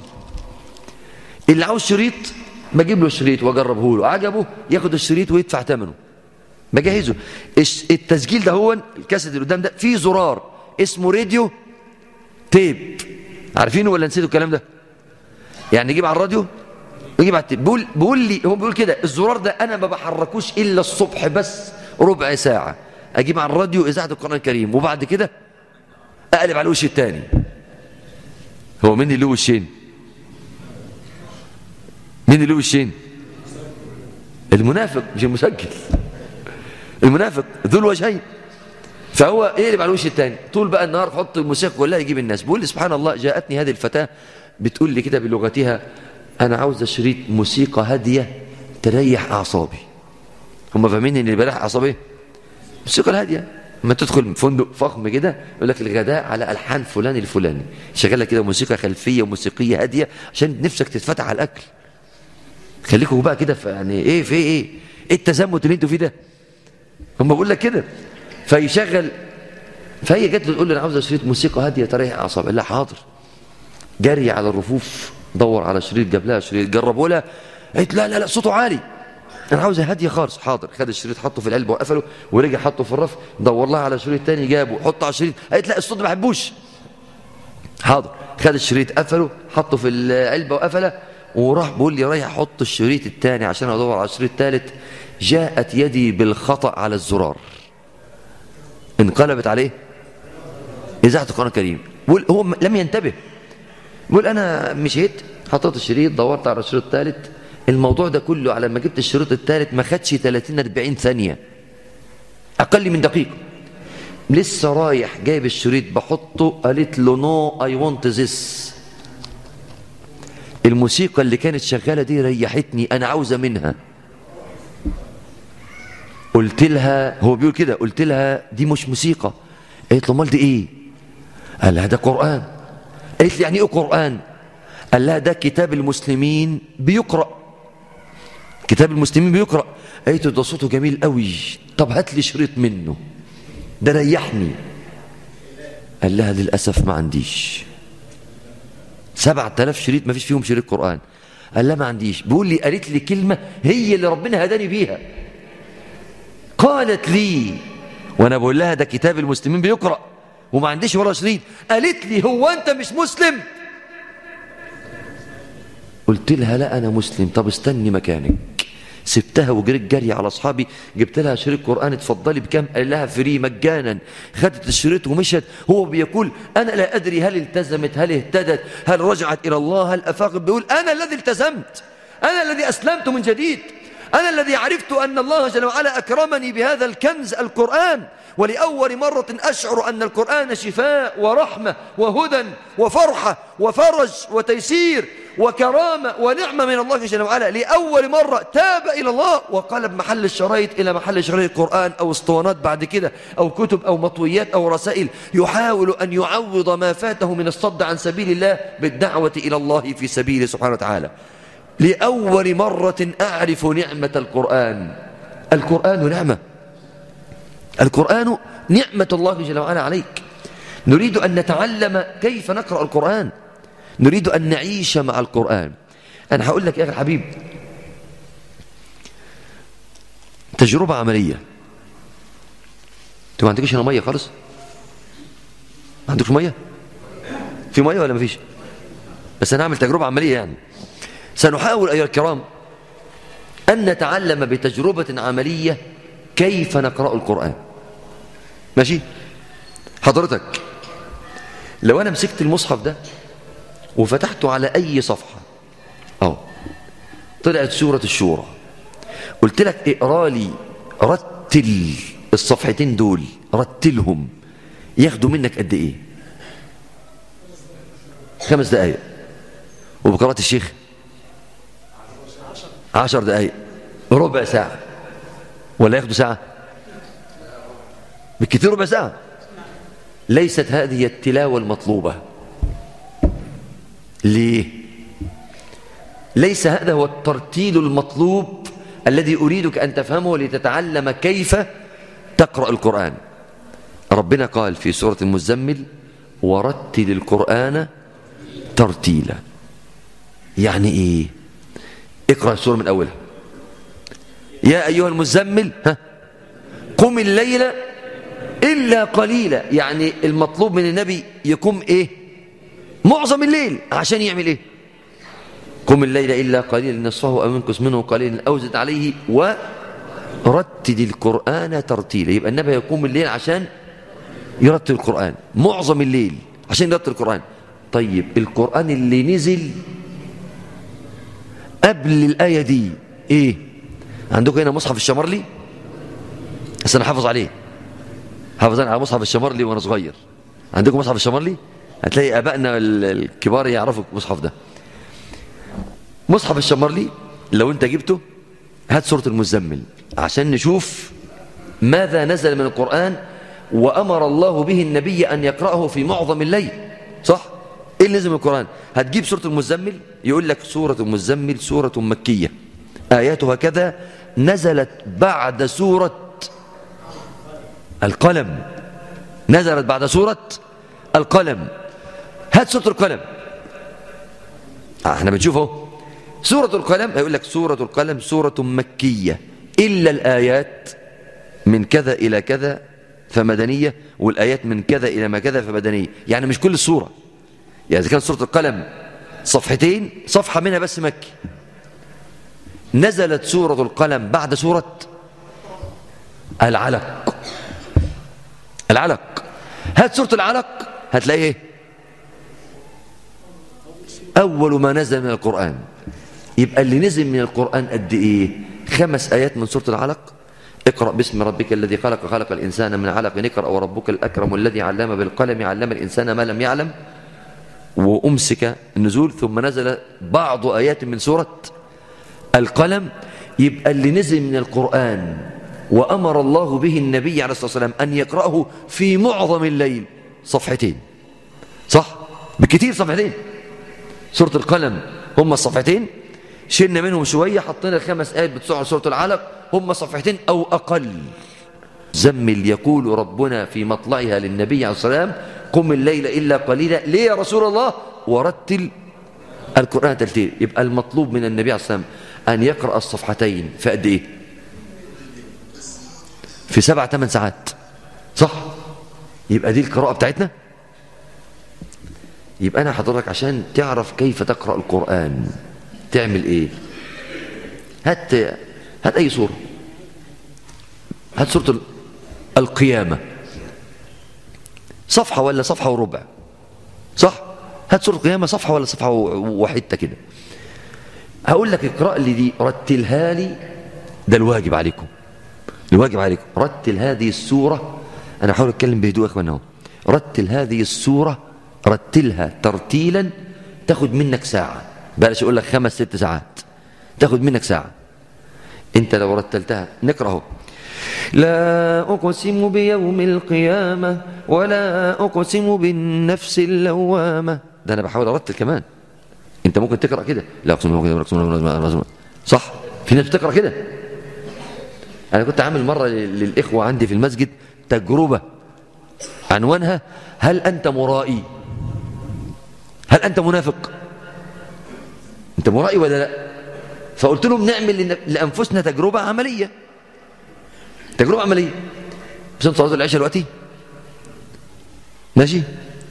اللي عاوز شريط بجيب له الشريط واجربه له عجبه ياخد الشريط ويدفع ثمنه بجهزه التسجيل ده هو الكاسيت اللي قدام ده فيه زرار اسمه راديو تيب عارفينه ولا نسيتوا الكلام ده يعني نجيب على الراديو ويجيب على التيب بيقول بيقول لي هو بيقول كده الزرار ده انا ما بحركوش الا الصبح بس ربع ساعه اجيب على الراديو اذاعه القران الكريم وبعد كده اقلب على الوش الثاني هو مين اللي له وشين مين اللي له وشين المنافق مش المسجل المنافق ذو الوجهين فهو يقلب على الوش الثاني طول بقى النهار حط الموسيقى كلها يجيب الناس بيقول لي سبحان الله جاءتني هذه الفتاه بتقول لي كده بلغتها انا عاوزه شريط موسيقى هاديه تريح اعصابي هم فاهمين ان اللي بيريح اعصابي الموسيقى الهاديه لما تدخل فندق فخم كده يقول لك الغداء على الحان فلان الفلاني شغاله كده موسيقى خلفيه موسيقيه هاديه عشان نفسك تتفتح على الاكل خليكم بقى كده يعني ايه في ايه ايه التزمت اللي انتوا فيه ده هم بقول لك كده فيشغل فهي جت له تقول له انا عاوزه شريط موسيقى هاديه تريح اعصابي قال لها حاضر جري على الرفوف دور على شريط جاب لها شريط جربوا لها قالت لا لا لا صوته عالي انا عاوزه هاديه خالص حاضر خد الشريط حطه في القلب وقفله ورجع حطه في الرف دور لها على شريط تاني جابه حطه على الشريط قالت لا الصوت ما بحبوش حاضر خد الشريط قفله حطه في العلبه وقفله وراح بيقول لي رايح احط الشريط الثاني عشان ادور على الشريط الثالث جاءت يدي بالخطا على الزرار انقلبت عليه اذاعه القران الكريم بيقول هو لم ينتبه بيقول انا مشيت حطيت الشريط دورت على الشريط الثالث الموضوع ده كله على ما جبت الشريط الثالث ما خدش 30 40 ثانيه اقل من دقيقه لسه رايح جايب الشريط بحطه قالت له نو اي ونت ذس الموسيقى اللي كانت شغاله دي ريحتني انا عاوزه منها قلت لها هو بيقول كده قلت لها دي مش موسيقى قالت له امال دي ايه قال لها ده قران قالت لي يعني ايه قران قال لها ده كتاب المسلمين بيقرا كتاب المسلمين بيقرا قالت له ده صوته جميل قوي طب هات لي شريط منه ده ريحني قال لها للاسف ما عنديش سبعة آلاف شريط ما فيش فيهم شريط قرآن قال لا ما عنديش بيقول لي قالت لي كلمة هي اللي ربنا هداني بيها قالت لي وانا بقول لها ده كتاب المسلمين بيقرأ وما عنديش ولا شريط قالت لي هو انت مش مسلم قلت لها لا انا مسلم طب استني مكانك سبتها وجريت جري على اصحابي جبت لها شريط قران اتفضلي بكام قال لها فري مجانا خدت الشريط ومشت هو بيقول انا لا ادري هل التزمت هل اهتدت هل رجعت الى الله هل افاقت بيقول انا الذي التزمت انا الذي اسلمت من جديد أنا الذي عرفت أن الله جل وعلا أكرمني بهذا الكنز القرآن ولأول مرة أشعر أن القرآن شفاء ورحمة وهدى وفرحة وفرج وتيسير وكرامة ونعمة من الله جل وعلا لأول مرة تاب إلى الله وقلب محل الشرايط إلى محل شرايط القرآن أو اسطوانات بعد كده أو كتب أو مطويات أو رسائل يحاول أن يعوض ما فاته من الصد عن سبيل الله بالدعوة إلى الله في سبيله سبحانه وتعالى لأول مرة أعرف نعمة القرآن القرآن نعمة القرآن نعمة الله جل وعلا عليك نريد أن نتعلم كيف نقرأ القرآن نريد أن نعيش مع القرآن أنا هقول لك يا أخي الحبيب تجربة عملية انتوا ما عندكش هنا مية خالص ما عندكش مية في مية ولا ما فيش بس أنا هعمل تجربة عملية يعني سنحاول أيها الكرام أن نتعلم بتجربة عملية كيف نقرأ القرآن ماشي حضرتك لو أنا مسكت المصحف ده وفتحته على أي صفحة أهو طلعت سورة الشورى قلت لك اقرا لي رتل الصفحتين دول رتلهم ياخدوا منك قد ايه خمس دقايق وبقراءة الشيخ عشر دقايق ربع ساعة ولا ياخدوا ساعة بالكثير ربع ساعة ليست هذه التلاوة المطلوبة ليه ليس هذا هو الترتيل المطلوب الذي أريدك أن تفهمه لتتعلم كيف تقرأ القرآن ربنا قال في سورة المزمل ورتل القرآن ترتيلا يعني إيه اقرأ السورة من أولها يا أيها المزمل ها قم الليل إلا قليلا يعني المطلوب من النبي يقوم إيه معظم الليل عشان يعمل إيه قم الليل إلا قليلا نصفه أو انقص منه قليلا أو زد عليه ورتل القرآن ترتيلا يبقى النبي يقوم الليل عشان يرتل القرآن معظم الليل عشان يرتل القرآن طيب القرآن اللي نزل قبل الآية دي إيه عندكم هنا مصحف الشمرلي بس أنا حافظ عليه حافظ على مصحف الشمرلي وأنا صغير عندكم مصحف الشمرلي هتلاقي أبائنا الكبار يعرفوا المصحف ده مصحف الشمرلي لو أنت جبته هات سورة المزمل عشان نشوف ماذا نزل من القرآن وأمر الله به النبي أن يقرأه في معظم الليل صح؟ إيه اللي نزل من القرآن؟ هتجيب سورة المزمل يقول لك سورة المزمل سورة مكية آياتها كذا نزلت بعد سورة القلم نزلت بعد سورة القلم هات سورة القلم آه احنا بنشوفه سورة القلم هيقول لك سورة القلم سورة مكية إلا الآيات من كذا إلى كذا فمدنية والآيات من كذا إلى ما كذا فمدنية يعني مش كل السورة يعني إذا كان سورة القلم صفحتين صفحة منها بس مكي نزلت سورة القلم بعد سورة العلق العلق هات سورة العلق هتلاقي ايه أول ما نزل من القرآن يبقى اللي نزل من القرآن قد إيه خمس آيات من سورة العلق اقرأ باسم ربك الذي خلق خلق الإنسان من علق اقرأ وربك الأكرم الذي علم بالقلم علم الإنسان ما لم يعلم وأمسك النزول ثم نزل بعض آيات من سورة القلم يبقى اللي نزل من القرآن وأمر الله به النبي عليه الصلاة والسلام أن يقرأه في معظم الليل صفحتين صح؟ بكثير صفحتين سورة القلم هم الصفحتين شلنا منهم شوية حطينا الخمس آيات بتوع سورة العلق هم صفحتين أو أقل زمل يقول ربنا في مطلعها للنبي عليه الصلاة والسلام قم الليل إلا قليلا ليه يا رسول الله ورتل القرآن ترتيل يبقى المطلوب من النبي عليه الصلاة والسلام أن يقرأ الصفحتين في قد إيه في سبع ثمان ساعات صح يبقى دي القراءة بتاعتنا يبقى أنا حضرتك عشان تعرف كيف تقرأ القرآن تعمل إيه هات هات أي سورة هات سورة القيامة صفحة ولا صفحة وربع صح هات سورة القيامة صفحة ولا صفحة وحتة كده هقول لك اقرأ لي دي رتلها لي ده الواجب عليكم الواجب عليكم رتل هذه السورة أنا أحاول أتكلم بهدوء يا أخوانا رتل هذه السورة رتلها ترتيلا تاخد منك ساعة بلاش أقول لك خمس ست ساعات تاخد منك ساعة أنت لو رتلتها نقرأه لا أقسم بيوم القيامة ولا أقسم بالنفس اللوامة ده أنا بحاول أرتل كمان أنت ممكن تقرأ كده لا أقسم باليوم صح في ناس بتقرأ كده أنا كنت عامل مرة للإخوة عندي في المسجد تجربة عنوانها هل أنت مرائي هل أنت منافق أنت مرائي ولا لا فقلت لهم نعمل لأنفسنا تجربة عملية تجربة عملية بس صلاة العشاء دلوقتي ماشي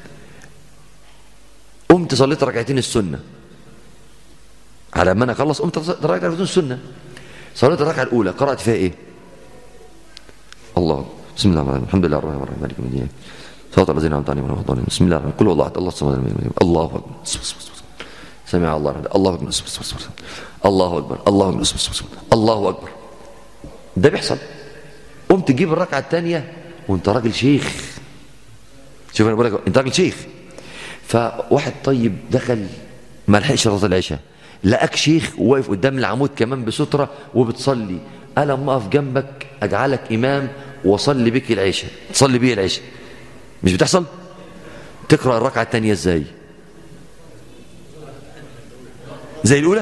قمت صليت ركعتين السنة على ما أنا أخلص قمت ركعتين السنة صليت الركعة الأولى قرأت فيها إيه الله بسم الله الرحمن الرحيم الحمد لله الرحمن الرحيم مالك يوم الدين صراط الذين أنعمت عليهم غير المغضوب بسم الله الرحمن الرحيم كل والله الله الصمد الله أكبر سمع الله الله أكبر الله أكبر الله أكبر الله أكبر ده بيحصل قمت تجيب الركعة الثانية وانت راجل شيخ شوف انا بقول لك انت راجل شيخ فواحد طيب دخل ما لحقش صلاه العشاء لقاك شيخ واقف قدام العمود كمان بستره وبتصلي قال اما اقف جنبك اجعلك امام واصلي بك العشاء تصلي بيه العشاء مش بتحصل تقرا الركعه الثانيه ازاي زي الاولى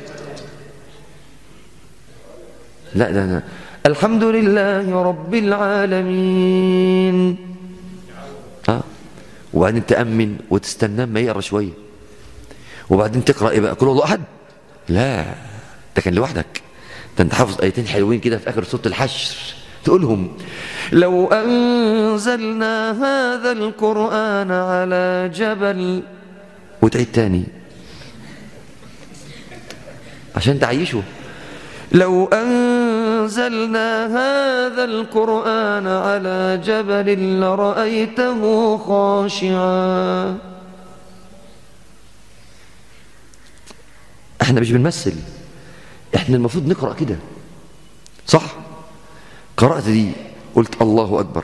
لا لا لا الحمد لله رب العالمين ها وبعدين تأمن وتستنى ما يقرا شويه وبعدين تقرا ايه بقى كل الله احد لا ده كان لوحدك ده انت حافظ ايتين حلوين كده في اخر سوره الحشر تقولهم لو انزلنا هذا القران على جبل وتعيد تاني عشان تعيشه لو أنزلنا هذا القرآن على جبل لرأيته خاشعا احنا مش بنمثل احنا المفروض نقرأ كده صح قرأت دي قلت الله أكبر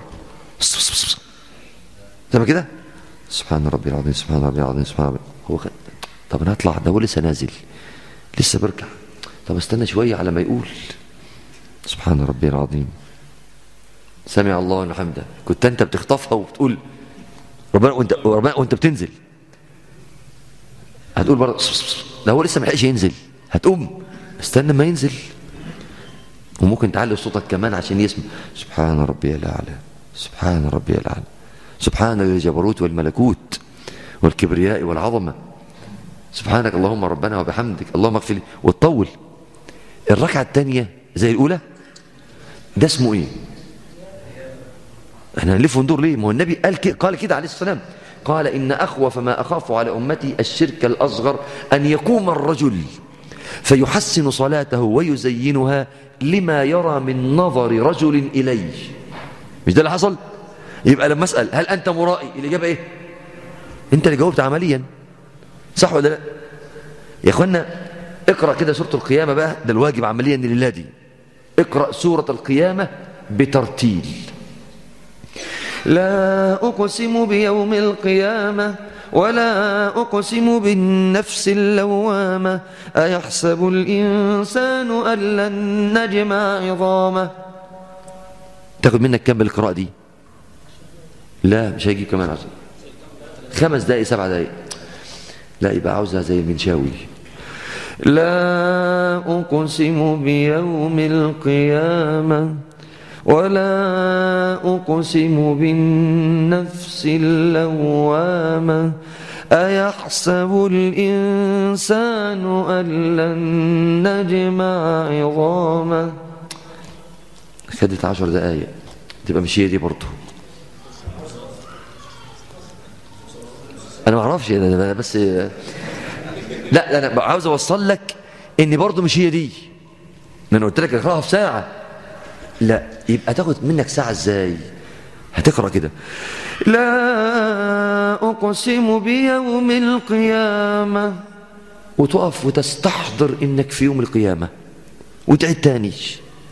زي كده سبحان ربي العظيم سبحان ربي العظيم سبحان ربي هو خد. طب انا هطلع ده هو لسه نازل لسه برجع طب استنى شوية على ما يقول سبحان ربي العظيم سمع الله لمن حمده كنت انت بتخطفها وبتقول ربنا وانت ربنا وانت بتنزل هتقول برضه ده هو لسه ما لحقش ينزل هتقوم استنى ما ينزل وممكن تعلي صوتك كمان عشان يسمع سبحان ربي الاعلى سبحان ربي الاعلى سبحان الجبروت والملكوت والكبرياء والعظمه سبحانك اللهم ربنا وبحمدك اللهم اغفر لي وتطول الركعه الثانيه زي الاولى ده اسمه ايه احنا هنلف وندور ليه ما هو النبي قال كده قال كده عليه السلام قال ان اخوف ما اخاف على امتي الشرك الاصغر ان يقوم الرجل فيحسن صلاته ويزينها لما يرى من نظر رجل اليه مش ده اللي حصل يبقى لما اسال هل انت مرائي الاجابه ايه انت اللي جاوبت عمليا صح ولا لا يا اخوانا اقرا كده سوره القيامه بقى ده الواجب عمليا لله دي اقرا سوره القيامه بترتيل لا اقسم بيوم القيامه ولا اقسم بالنفس اللوامه ايحسب الانسان ان لن نجمع عظامه تاخد منك كم بالقراءه دي لا مش هيجي كمان عشان خمس دقائق سبع دقائق لا يبقى عاوزها زي المنشاوي لا أقسم بيوم القيامة ولا أقسم بالنفس اللوامة أيحسب الإنسان أن لن نجمع عظامه خدت عشر دقايق تبقى مش هي دي برضه انا ما اعرفش انا بس لا انا عاوز اوصل لك ان برضه مش هي دي انا قلت لك اقراها في ساعه لا يبقى تاخد منك ساعه ازاي هتقرا كده لا اقسم بيوم القيامه وتقف وتستحضر انك في يوم القيامه وتعيد تاني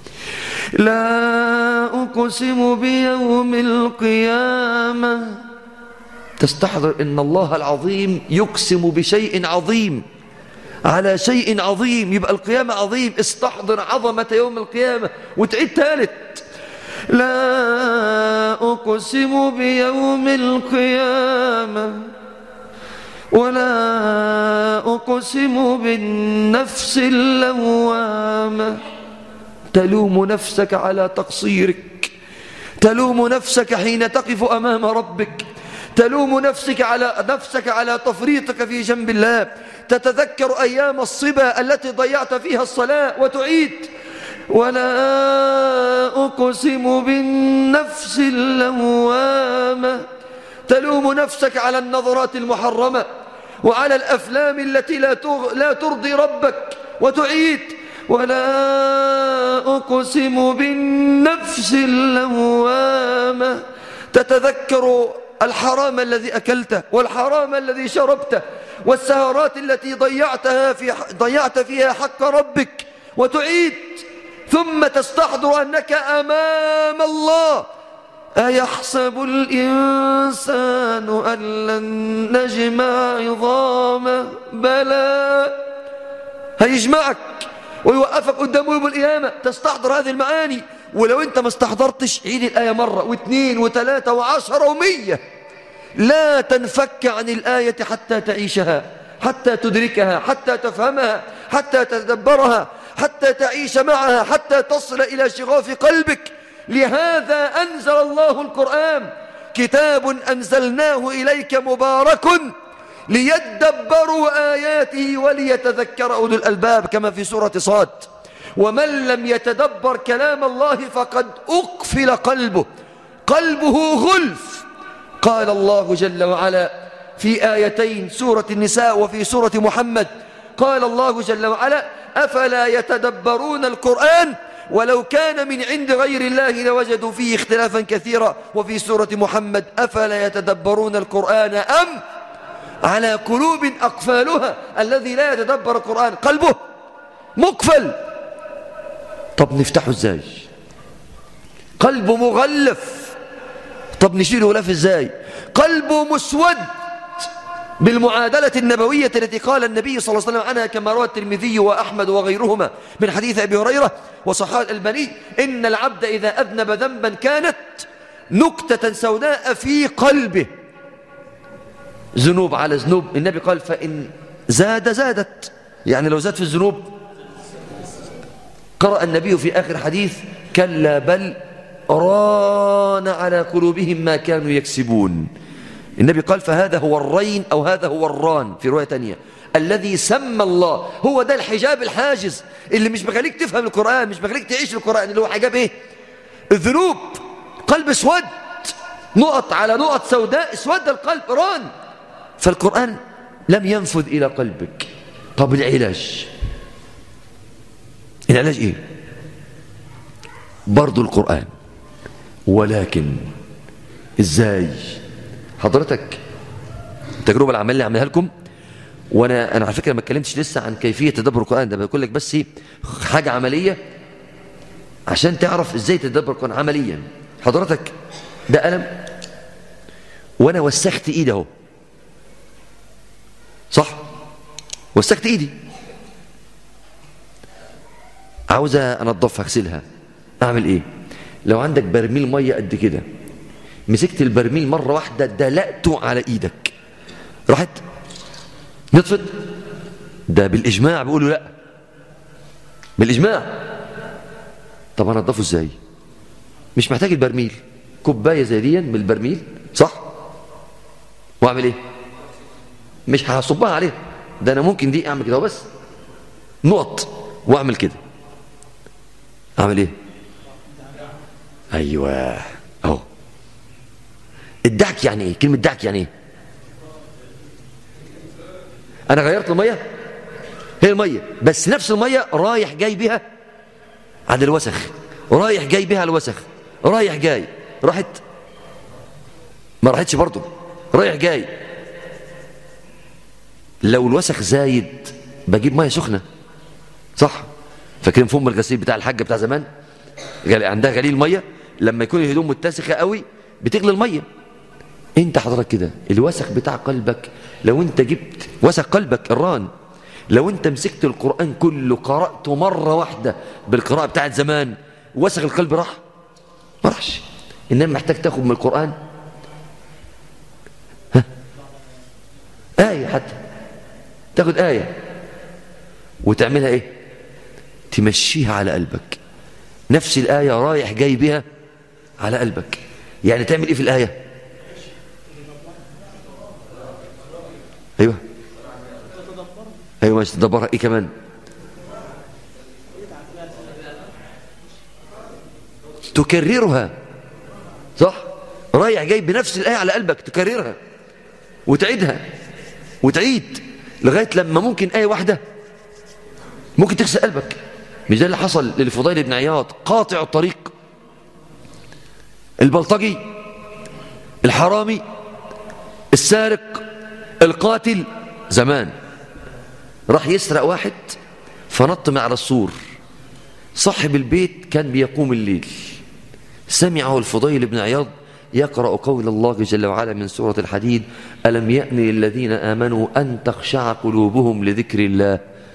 لا أقسم بيوم القيامة تستحضر إن الله العظيم يقسم بشيء عظيم على شيء عظيم يبقى القيامة عظيم استحضر عظمة يوم القيامة وتعيد ثالث لا أقسم بيوم القيامة ولا أقسم بالنفس اللوامة تلوم نفسك على تقصيرك تلوم نفسك حين تقف أمام ربك تلوم نفسك على نفسك على تفريطك في جنب الله تتذكر أيام الصبا التي ضيعت فيها الصلاة وتعيد ولا أقسم بالنفس اللوامة تلوم نفسك على النظرات المحرمة وعلى الأفلام التي لا لا ترضي ربك وتعيد ولا أقسم بالنفس اللوامة تتذكر الحرام الذي أكلته والحرام الذي شربته والسهرات التي ضيعتها في ضيعت فيها حق ربك وتعيد ثم تستحضر أنك أمام الله أيحسب الإنسان أن لن نجمع عظامه بلى هيجمعك ويوقفك قدام يوم القيامة تستحضر هذه المعاني ولو انت ما استحضرتش عيد الآية مرة واثنين وثلاثة وعشرة ومية لا تنفك عن الآية حتى تعيشها حتى تدركها حتى تفهمها حتى تتدبرها حتى تعيش معها حتى تصل إلى شغاف قلبك لهذا أنزل الله القرآن كتاب أنزلناه إليك مبارك ليدبروا آياته وليتذكر أولو الألباب كما في سورة صاد ومن لم يتدبر كلام الله فقد أقفل قلبه قلبه غلف قال الله جل وعلا في آيتين سورة النساء وفي سورة محمد قال الله جل وعلا أفلا يتدبرون القرآن ولو كان من عند غير الله لوجدوا فيه اختلافا كثيرا وفي سورة محمد أفلا يتدبرون القرآن أم على قلوب أقفالها الذي لا يتدبر القرآن قلبه مقفل طب نفتحه ازاي قلبه مغلف طب نشيله غلاف ازاي قلبه مسود بالمعادلة النبوية التي قال النبي صلى الله عليه وسلم عنها كما روى الترمذي وأحمد وغيرهما من حديث أبي هريرة وصحاح الألباني إن العبد إذا أذنب ذنبا كانت نكتة سوداء في قلبه ذنوب على ذنوب النبي قال فإن زاد زادت يعني لو زاد في الذنوب قرأ النبي في آخر حديث كلا بل ران على قلوبهم ما كانوا يكسبون النبي قال فهذا هو الرين أو هذا هو الران في رواية تانية الذي سمى الله هو ده الحجاب الحاجز اللي مش بخليك تفهم القرآن مش بخليك تعيش القرآن اللي هو حجاب ايه الذنوب قلب اسود نقط على نقط سوداء اسود القلب ران فالقرآن لم ينفذ إلى قلبك طب العلاج العلاج ايه برضو القرآن ولكن ازاي حضرتك التجربة العملية اللي عملها لكم وانا انا على فكره ما اتكلمتش لسه عن كيفيه تدبر القران ده بقول لك بس حاجه عمليه عشان تعرف ازاي تدبر القران عمليا حضرتك ده قلم وانا وسخت ايدي اهو صح وسخت ايدي عاوزة انضفها اغسلها اعمل ايه لو عندك برميل ميه قد كده مسكت البرميل مرة واحدة دلقته على ايدك راحت نطفت ده بالاجماع بيقولوا لا بالاجماع طب انضفه ازاي مش محتاج البرميل كوبايه زي دي من البرميل صح واعمل ايه مش هصبها عليها ده انا ممكن دي اعمل كده بس نقط واعمل كده اعمل ايه ايوه اهو الدعك يعني ايه كلمه دعك يعني ايه انا غيرت الميه هي الميه بس نفس الميه رايح جاي بها عن الوسخ رايح جاي بها الوسخ رايح جاي راحت ما راحتش برضه رايح جاي لو الوسخ زايد بجيب ميه سخنه صح فاكرين فم الغسيل بتاع الحاج بتاع زمان عندها غليل ميه لما يكون الهدوم متسخه قوي بتغلي الميه انت حضرتك كده الوسخ بتاع قلبك لو انت جبت وسخ قلبك الران لو انت مسكت القرآن كله قرأته مرة واحدة بالقراءة بتاعت زمان وسخ القلب راح ما راحش انما محتاج تاخد من القرآن ها آية حتى تاخد آية وتعملها ايه تمشيها على قلبك نفس الآية رايح جاي بها على قلبك يعني تعمل ايه في الآية ايوه ايوه ماشي تدبرها ايه كمان تكررها صح رايح جاي بنفس الآية على قلبك تكررها وتعيدها وتعيد لغاية لما ممكن آية واحدة ممكن تكسر قلبك مش ده اللي حصل للفضيل بن عياض قاطع الطريق البلطجي الحرامي السارق القاتل زمان راح يسرق واحد فنط من على السور صاحب البيت كان بيقوم الليل سمعه الفضيل بن عياض يقرأ قول الله جل وعلا من سورة الحديد ألم يأن للذين آمنوا أن تخشع قلوبهم لذكر الله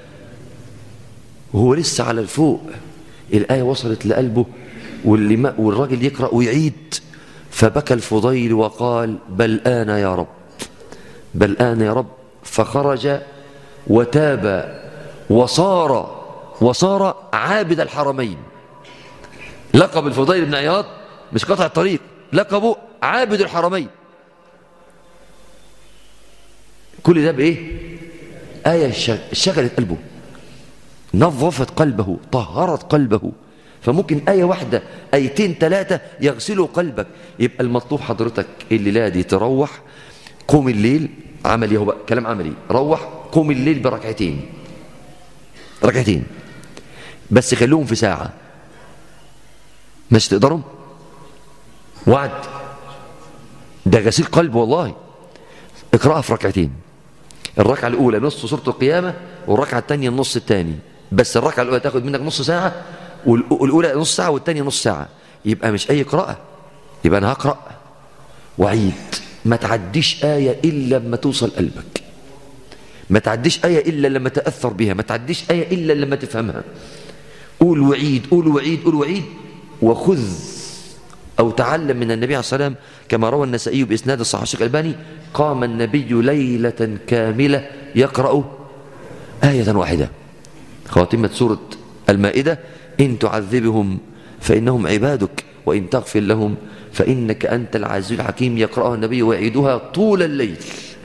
وهو لسه على الفوق الآية وصلت لقلبه واللي ما والراجل يقرأ ويعيد فبكى الفضيل وقال بل آن يا رب بل آن يا رب فخرج وتاب وصار وصار عابد الحرمين لقب الفضيل بن عياض مش قطع الطريق لقبه عابد الحرمين كل ده بإيه آية شغلت قلبه نظفت قلبه طهرت قلبه فممكن آية واحدة آيتين ثلاثة يغسلوا قلبك يبقى المطلوب حضرتك الليلة دي تروح قوم الليل عملي هو بقى كلام عملي روح قوم الليل بركعتين ركعتين بس خلوهم في ساعة مش تقدروا وعد ده غسيل قلب والله اقرأها في ركعتين الركعة الأولى نص سورة القيامة والركعة الثانية النص الثاني بس الركعة الأولى تاخد منك نص ساعة والأولى نص ساعة والثانية نص ساعة يبقى مش أي قراءة يبقى أنا هقرأ وعيد ما تعديش آية إلا لما توصل قلبك ما تعديش آية إلا لما تأثر بها ما تعديش آية إلا لما تفهمها قول وعيد قول وعيد قول وعيد وخذ أو تعلم من النبي عليه الصلاة والسلام كما روى النسائي بإسناد الصحيح الشيخ الألباني قام النبي ليلة كاملة يقرأ آية واحدة خاتمة سورة المائدة إن تعذبهم فإنهم عبادك وإن تغفر لهم فإنك أنت العزيز الحكيم يقرأها النبي ويعيدها طول الليل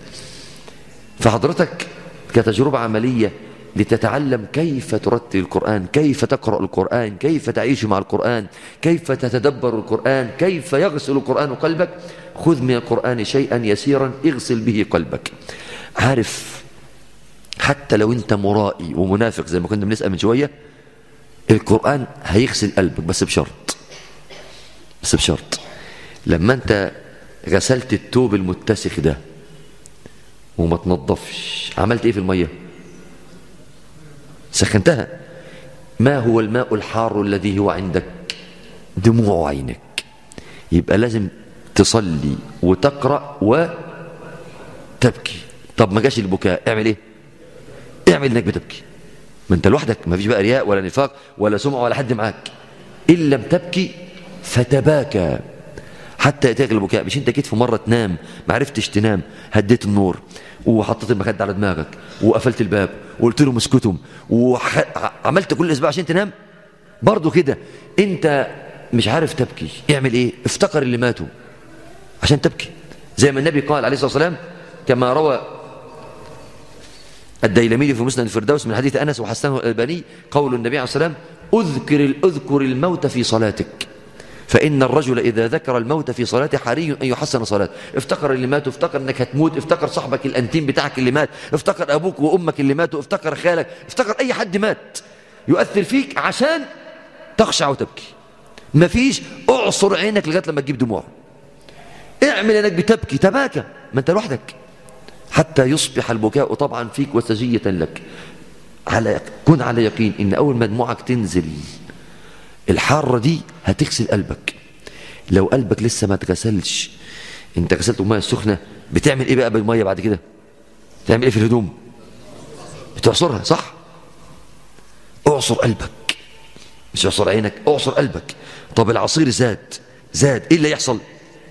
فحضرتك كتجربة عملية لتتعلم كيف ترتل القرآن كيف تقرأ القرآن كيف تعيش مع القرآن كيف تتدبر القرآن كيف يغسل القرآن قلبك خذ من القرآن شيئا يسيرا اغسل به قلبك عارف حتى لو انت مرائي ومنافق زي ما كنا بنسأل من شوية القرآن هيغسل قلبك بس بشرط بس بشرط لما انت غسلت التوب المتسخ ده وما تنظفش عملت ايه في الميه سخنتها ما هو الماء الحار الذي هو عندك دموع عينك يبقى لازم تصلي وتقرأ وتبكي طب ما جاش البكاء اعمل ايه اعمل انك بتبكي ما انت لوحدك ما فيش بقى رياء ولا نفاق ولا سمعة ولا حد معاك إن لم تبكي فتباكى حتى يأتيك البكاء مش انت كده في مرة تنام ما عرفتش تنام هديت النور وحطيت المخدة على دماغك وقفلت الباب وقلت لهم اسكتوا وعملت كل اسبوع عشان تنام برضه كده انت مش عارف تبكي اعمل ايه افتكر اللي ماتوا عشان تبكي زي ما النبي قال عليه الصلاة والسلام كما روى الديلمي في مسند الفردوس من حديث أنس وحسنه الألباني قول النبي عليه الصلاة والسلام اذكر اذكر الموت في صلاتك فإن الرجل إذا ذكر الموت في صلاته حري أن يحسن صلاته افتكر اللي مات افتكر أنك هتموت افتكر صاحبك الأنتيم بتاعك اللي مات افتكر أبوك وأمك اللي ماتوا افتكر خالك افتكر أي حد مات يؤثر فيك عشان تخشع وتبكي مفيش اعصر عينك لغاية لما تجيب دموع اعمل انك بتبكي تباكى ما انت لوحدك حتى يصبح البكاء طبعا فيك وسجية لك على كن على يقين ان اول ما دموعك تنزل الحارة دي هتغسل قلبك لو قلبك لسه ما اتغسلش انت غسلته بميه سخنه بتعمل ايه بقى بالميه بعد كده تعمل ايه في الهدوم بتعصرها صح اعصر قلبك مش اعصر عينك اعصر قلبك طب العصير زاد زاد ايه اللي يحصل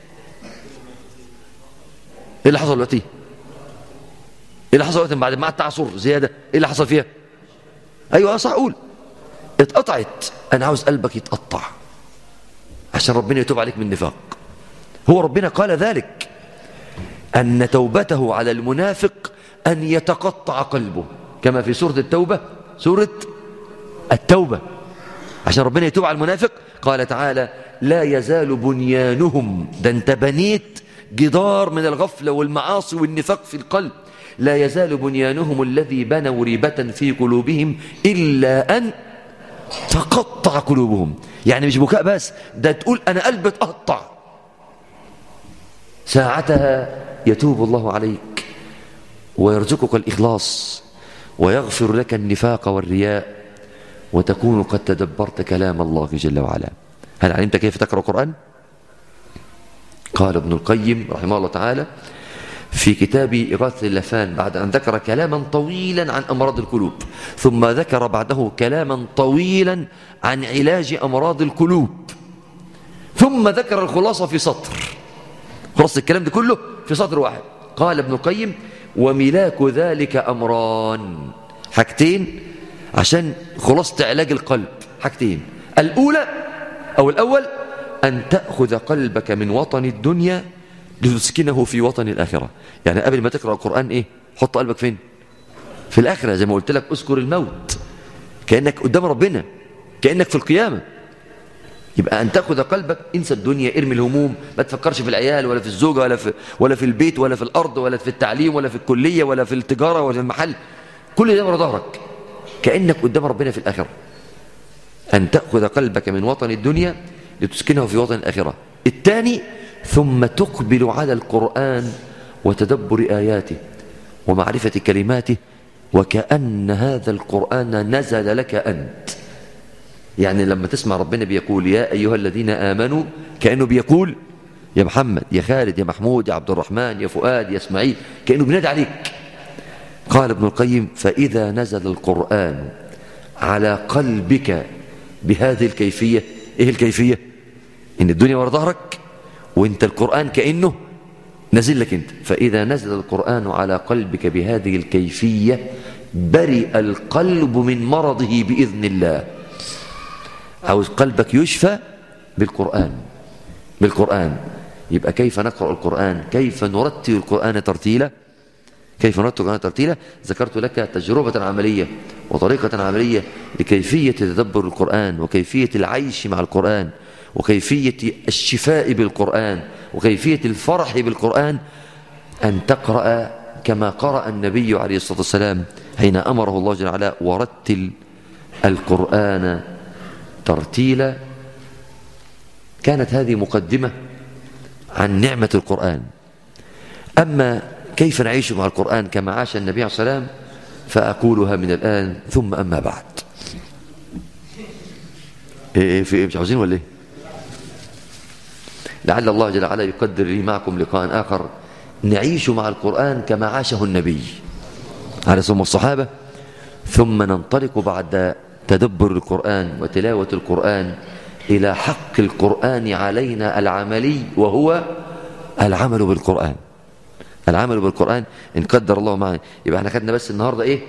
ايه اللي حصل دلوقتي ايه اللي حصل دلوقتي بعد ما التعصر زياده ايه اللي حصل فيها ايوه صح قول اتقطعت انا عاوز قلبك يتقطع عشان ربنا يتوب عليك من النفاق هو ربنا قال ذلك أن توبته على المنافق أن يتقطع قلبه كما في سورة التوبة سورة التوبة عشان ربنا يتوب على المنافق قال تعالى لا يزال بنيانهم ده انت بنيت جدار من الغفلة والمعاصي والنفاق في القلب لا يزال بنيانهم الذي بنوا ريبة في قلوبهم إلا أن تقطع قلوبهم يعني مش بكاء بس ده تقول أنا قلبي اتقطع ساعتها يتوب الله عليك ويرزقك الإخلاص ويغفر لك النفاق والرياء وتكون قد تدبرت كلام الله جل وعلا هل علمت كيف تقرأ القرآن؟ قال ابن القيم رحمه الله تعالى في كتاب إغاثة اللفان بعد أن ذكر كلاما طويلا عن أمراض القلوب ثم ذكر بعده كلاما طويلا عن علاج أمراض القلوب ثم ذكر الخلاصة في سطر خلاص الكلام ده كله في سطر واحد قال ابن القيم وملاك ذلك أمران حاجتين عشان خلاصة علاج القلب حاجتين الأولى أو الأول أن تأخذ قلبك من وطن الدنيا لتسكنه في وطن الآخرة يعني قبل ما تقرأ القرآن إيه حط قلبك فين في الآخرة زي ما قلت لك أذكر الموت كأنك قدام ربنا كأنك في القيامة يبقى أن تأخذ قلبك انسى الدنيا ارمي الهموم ما تفكرش في العيال ولا في الزوجة ولا في, ولا في البيت ولا في الأرض ولا في التعليم ولا في الكلية ولا في التجارة ولا في المحل كل ده ورا ظهرك كأنك قدام ربنا في الآخرة أن تأخذ قلبك من وطن الدنيا لتسكنه في وطن الآخرة الثاني ثم تقبل على القرآن وتدبر آياته ومعرفة كلماته وكأن هذا القرآن نزل لك أنت يعني لما تسمع ربنا بيقول يا أيها الذين آمنوا كأنه بيقول يا محمد يا خالد يا محمود يا عبد الرحمن يا فؤاد يا اسماعيل كأنه بينادي عليك قال ابن القيم فإذا نزل القرآن على قلبك بهذه الكيفية إيه الكيفية إن الدنيا ورا ظهرك وانت القرآن كأنه نزل لك انت فإذا نزل القرآن على قلبك بهذه الكيفية برئ القلب من مرضه بإذن الله عاوز قلبك يشفى بالقرآن بالقرآن يبقى كيف نقرأ القرآن كيف نرتل القرآن ترتيلا كيف نرتل القرآن ترتيلا ذكرت لك تجربة عملية وطريقة عملية لكيفية تدبر القرآن وكيفية العيش مع القرآن وكيفية الشفاء بالقرآن وكيفية الفرح بالقرآن أن تقرأ كما قرأ النبي عليه الصلاة والسلام حين أمره الله جل وعلا ورتل القرآن ترتيلا كانت هذه مقدمة عن نعمة القرآن أما كيف نعيش مع القرآن كما عاش النبي عليه الصلاة والسلام فأقولها من الآن ثم أما بعد إيه إيه في إيه مش عاوزين ولا إيه لعل الله جل وعلا يقدر لي معكم لقاء آخر نعيش مع القرآن كما عاشه النبي على ثم الصحابة ثم ننطلق بعد تدبر القرآن وتلاوة القرآن إلى حق القرآن علينا العملي وهو العمل بالقرآن العمل بالقرآن إن قدر الله معنا يبقى احنا خدنا بس النهاردة إيه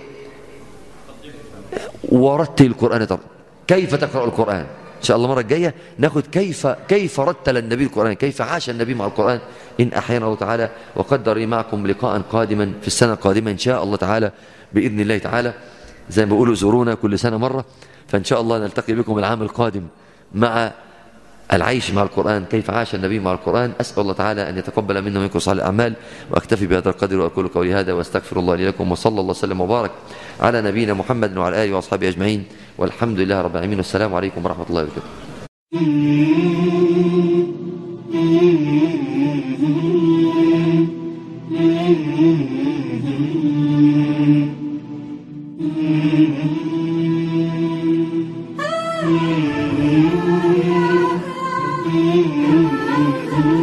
ورتل القرآن تر... كيف تقرأ القرآن إن شاء الله المرة الجاية ناخد كيف كيف رتل النبي القرآن كيف عاش النبي مع القرآن إن أحيانا الله تعالى وقدر لي معكم لقاء قادما في السنة القادمة إن شاء الله تعالى بإذن الله تعالى زي ما بيقولوا زورونا كل سنة مرة فإن شاء الله نلتقي بكم العام القادم مع العيش مع القرآن كيف عاش النبي مع القرآن أسأل الله تعالى أن يتقبل منا ومنكم صالح الأعمال وأكتفي بهذا القدر وأقول قولي هذا وأستغفر الله لي لكم وصلى الله وسلم وبارك على نبينا محمد وعلى آله وأصحابه أجمعين والحمد لله رب العالمين والسلام عليكم ورحمة الله وبركاته Mm-hmm. Mm-hmm.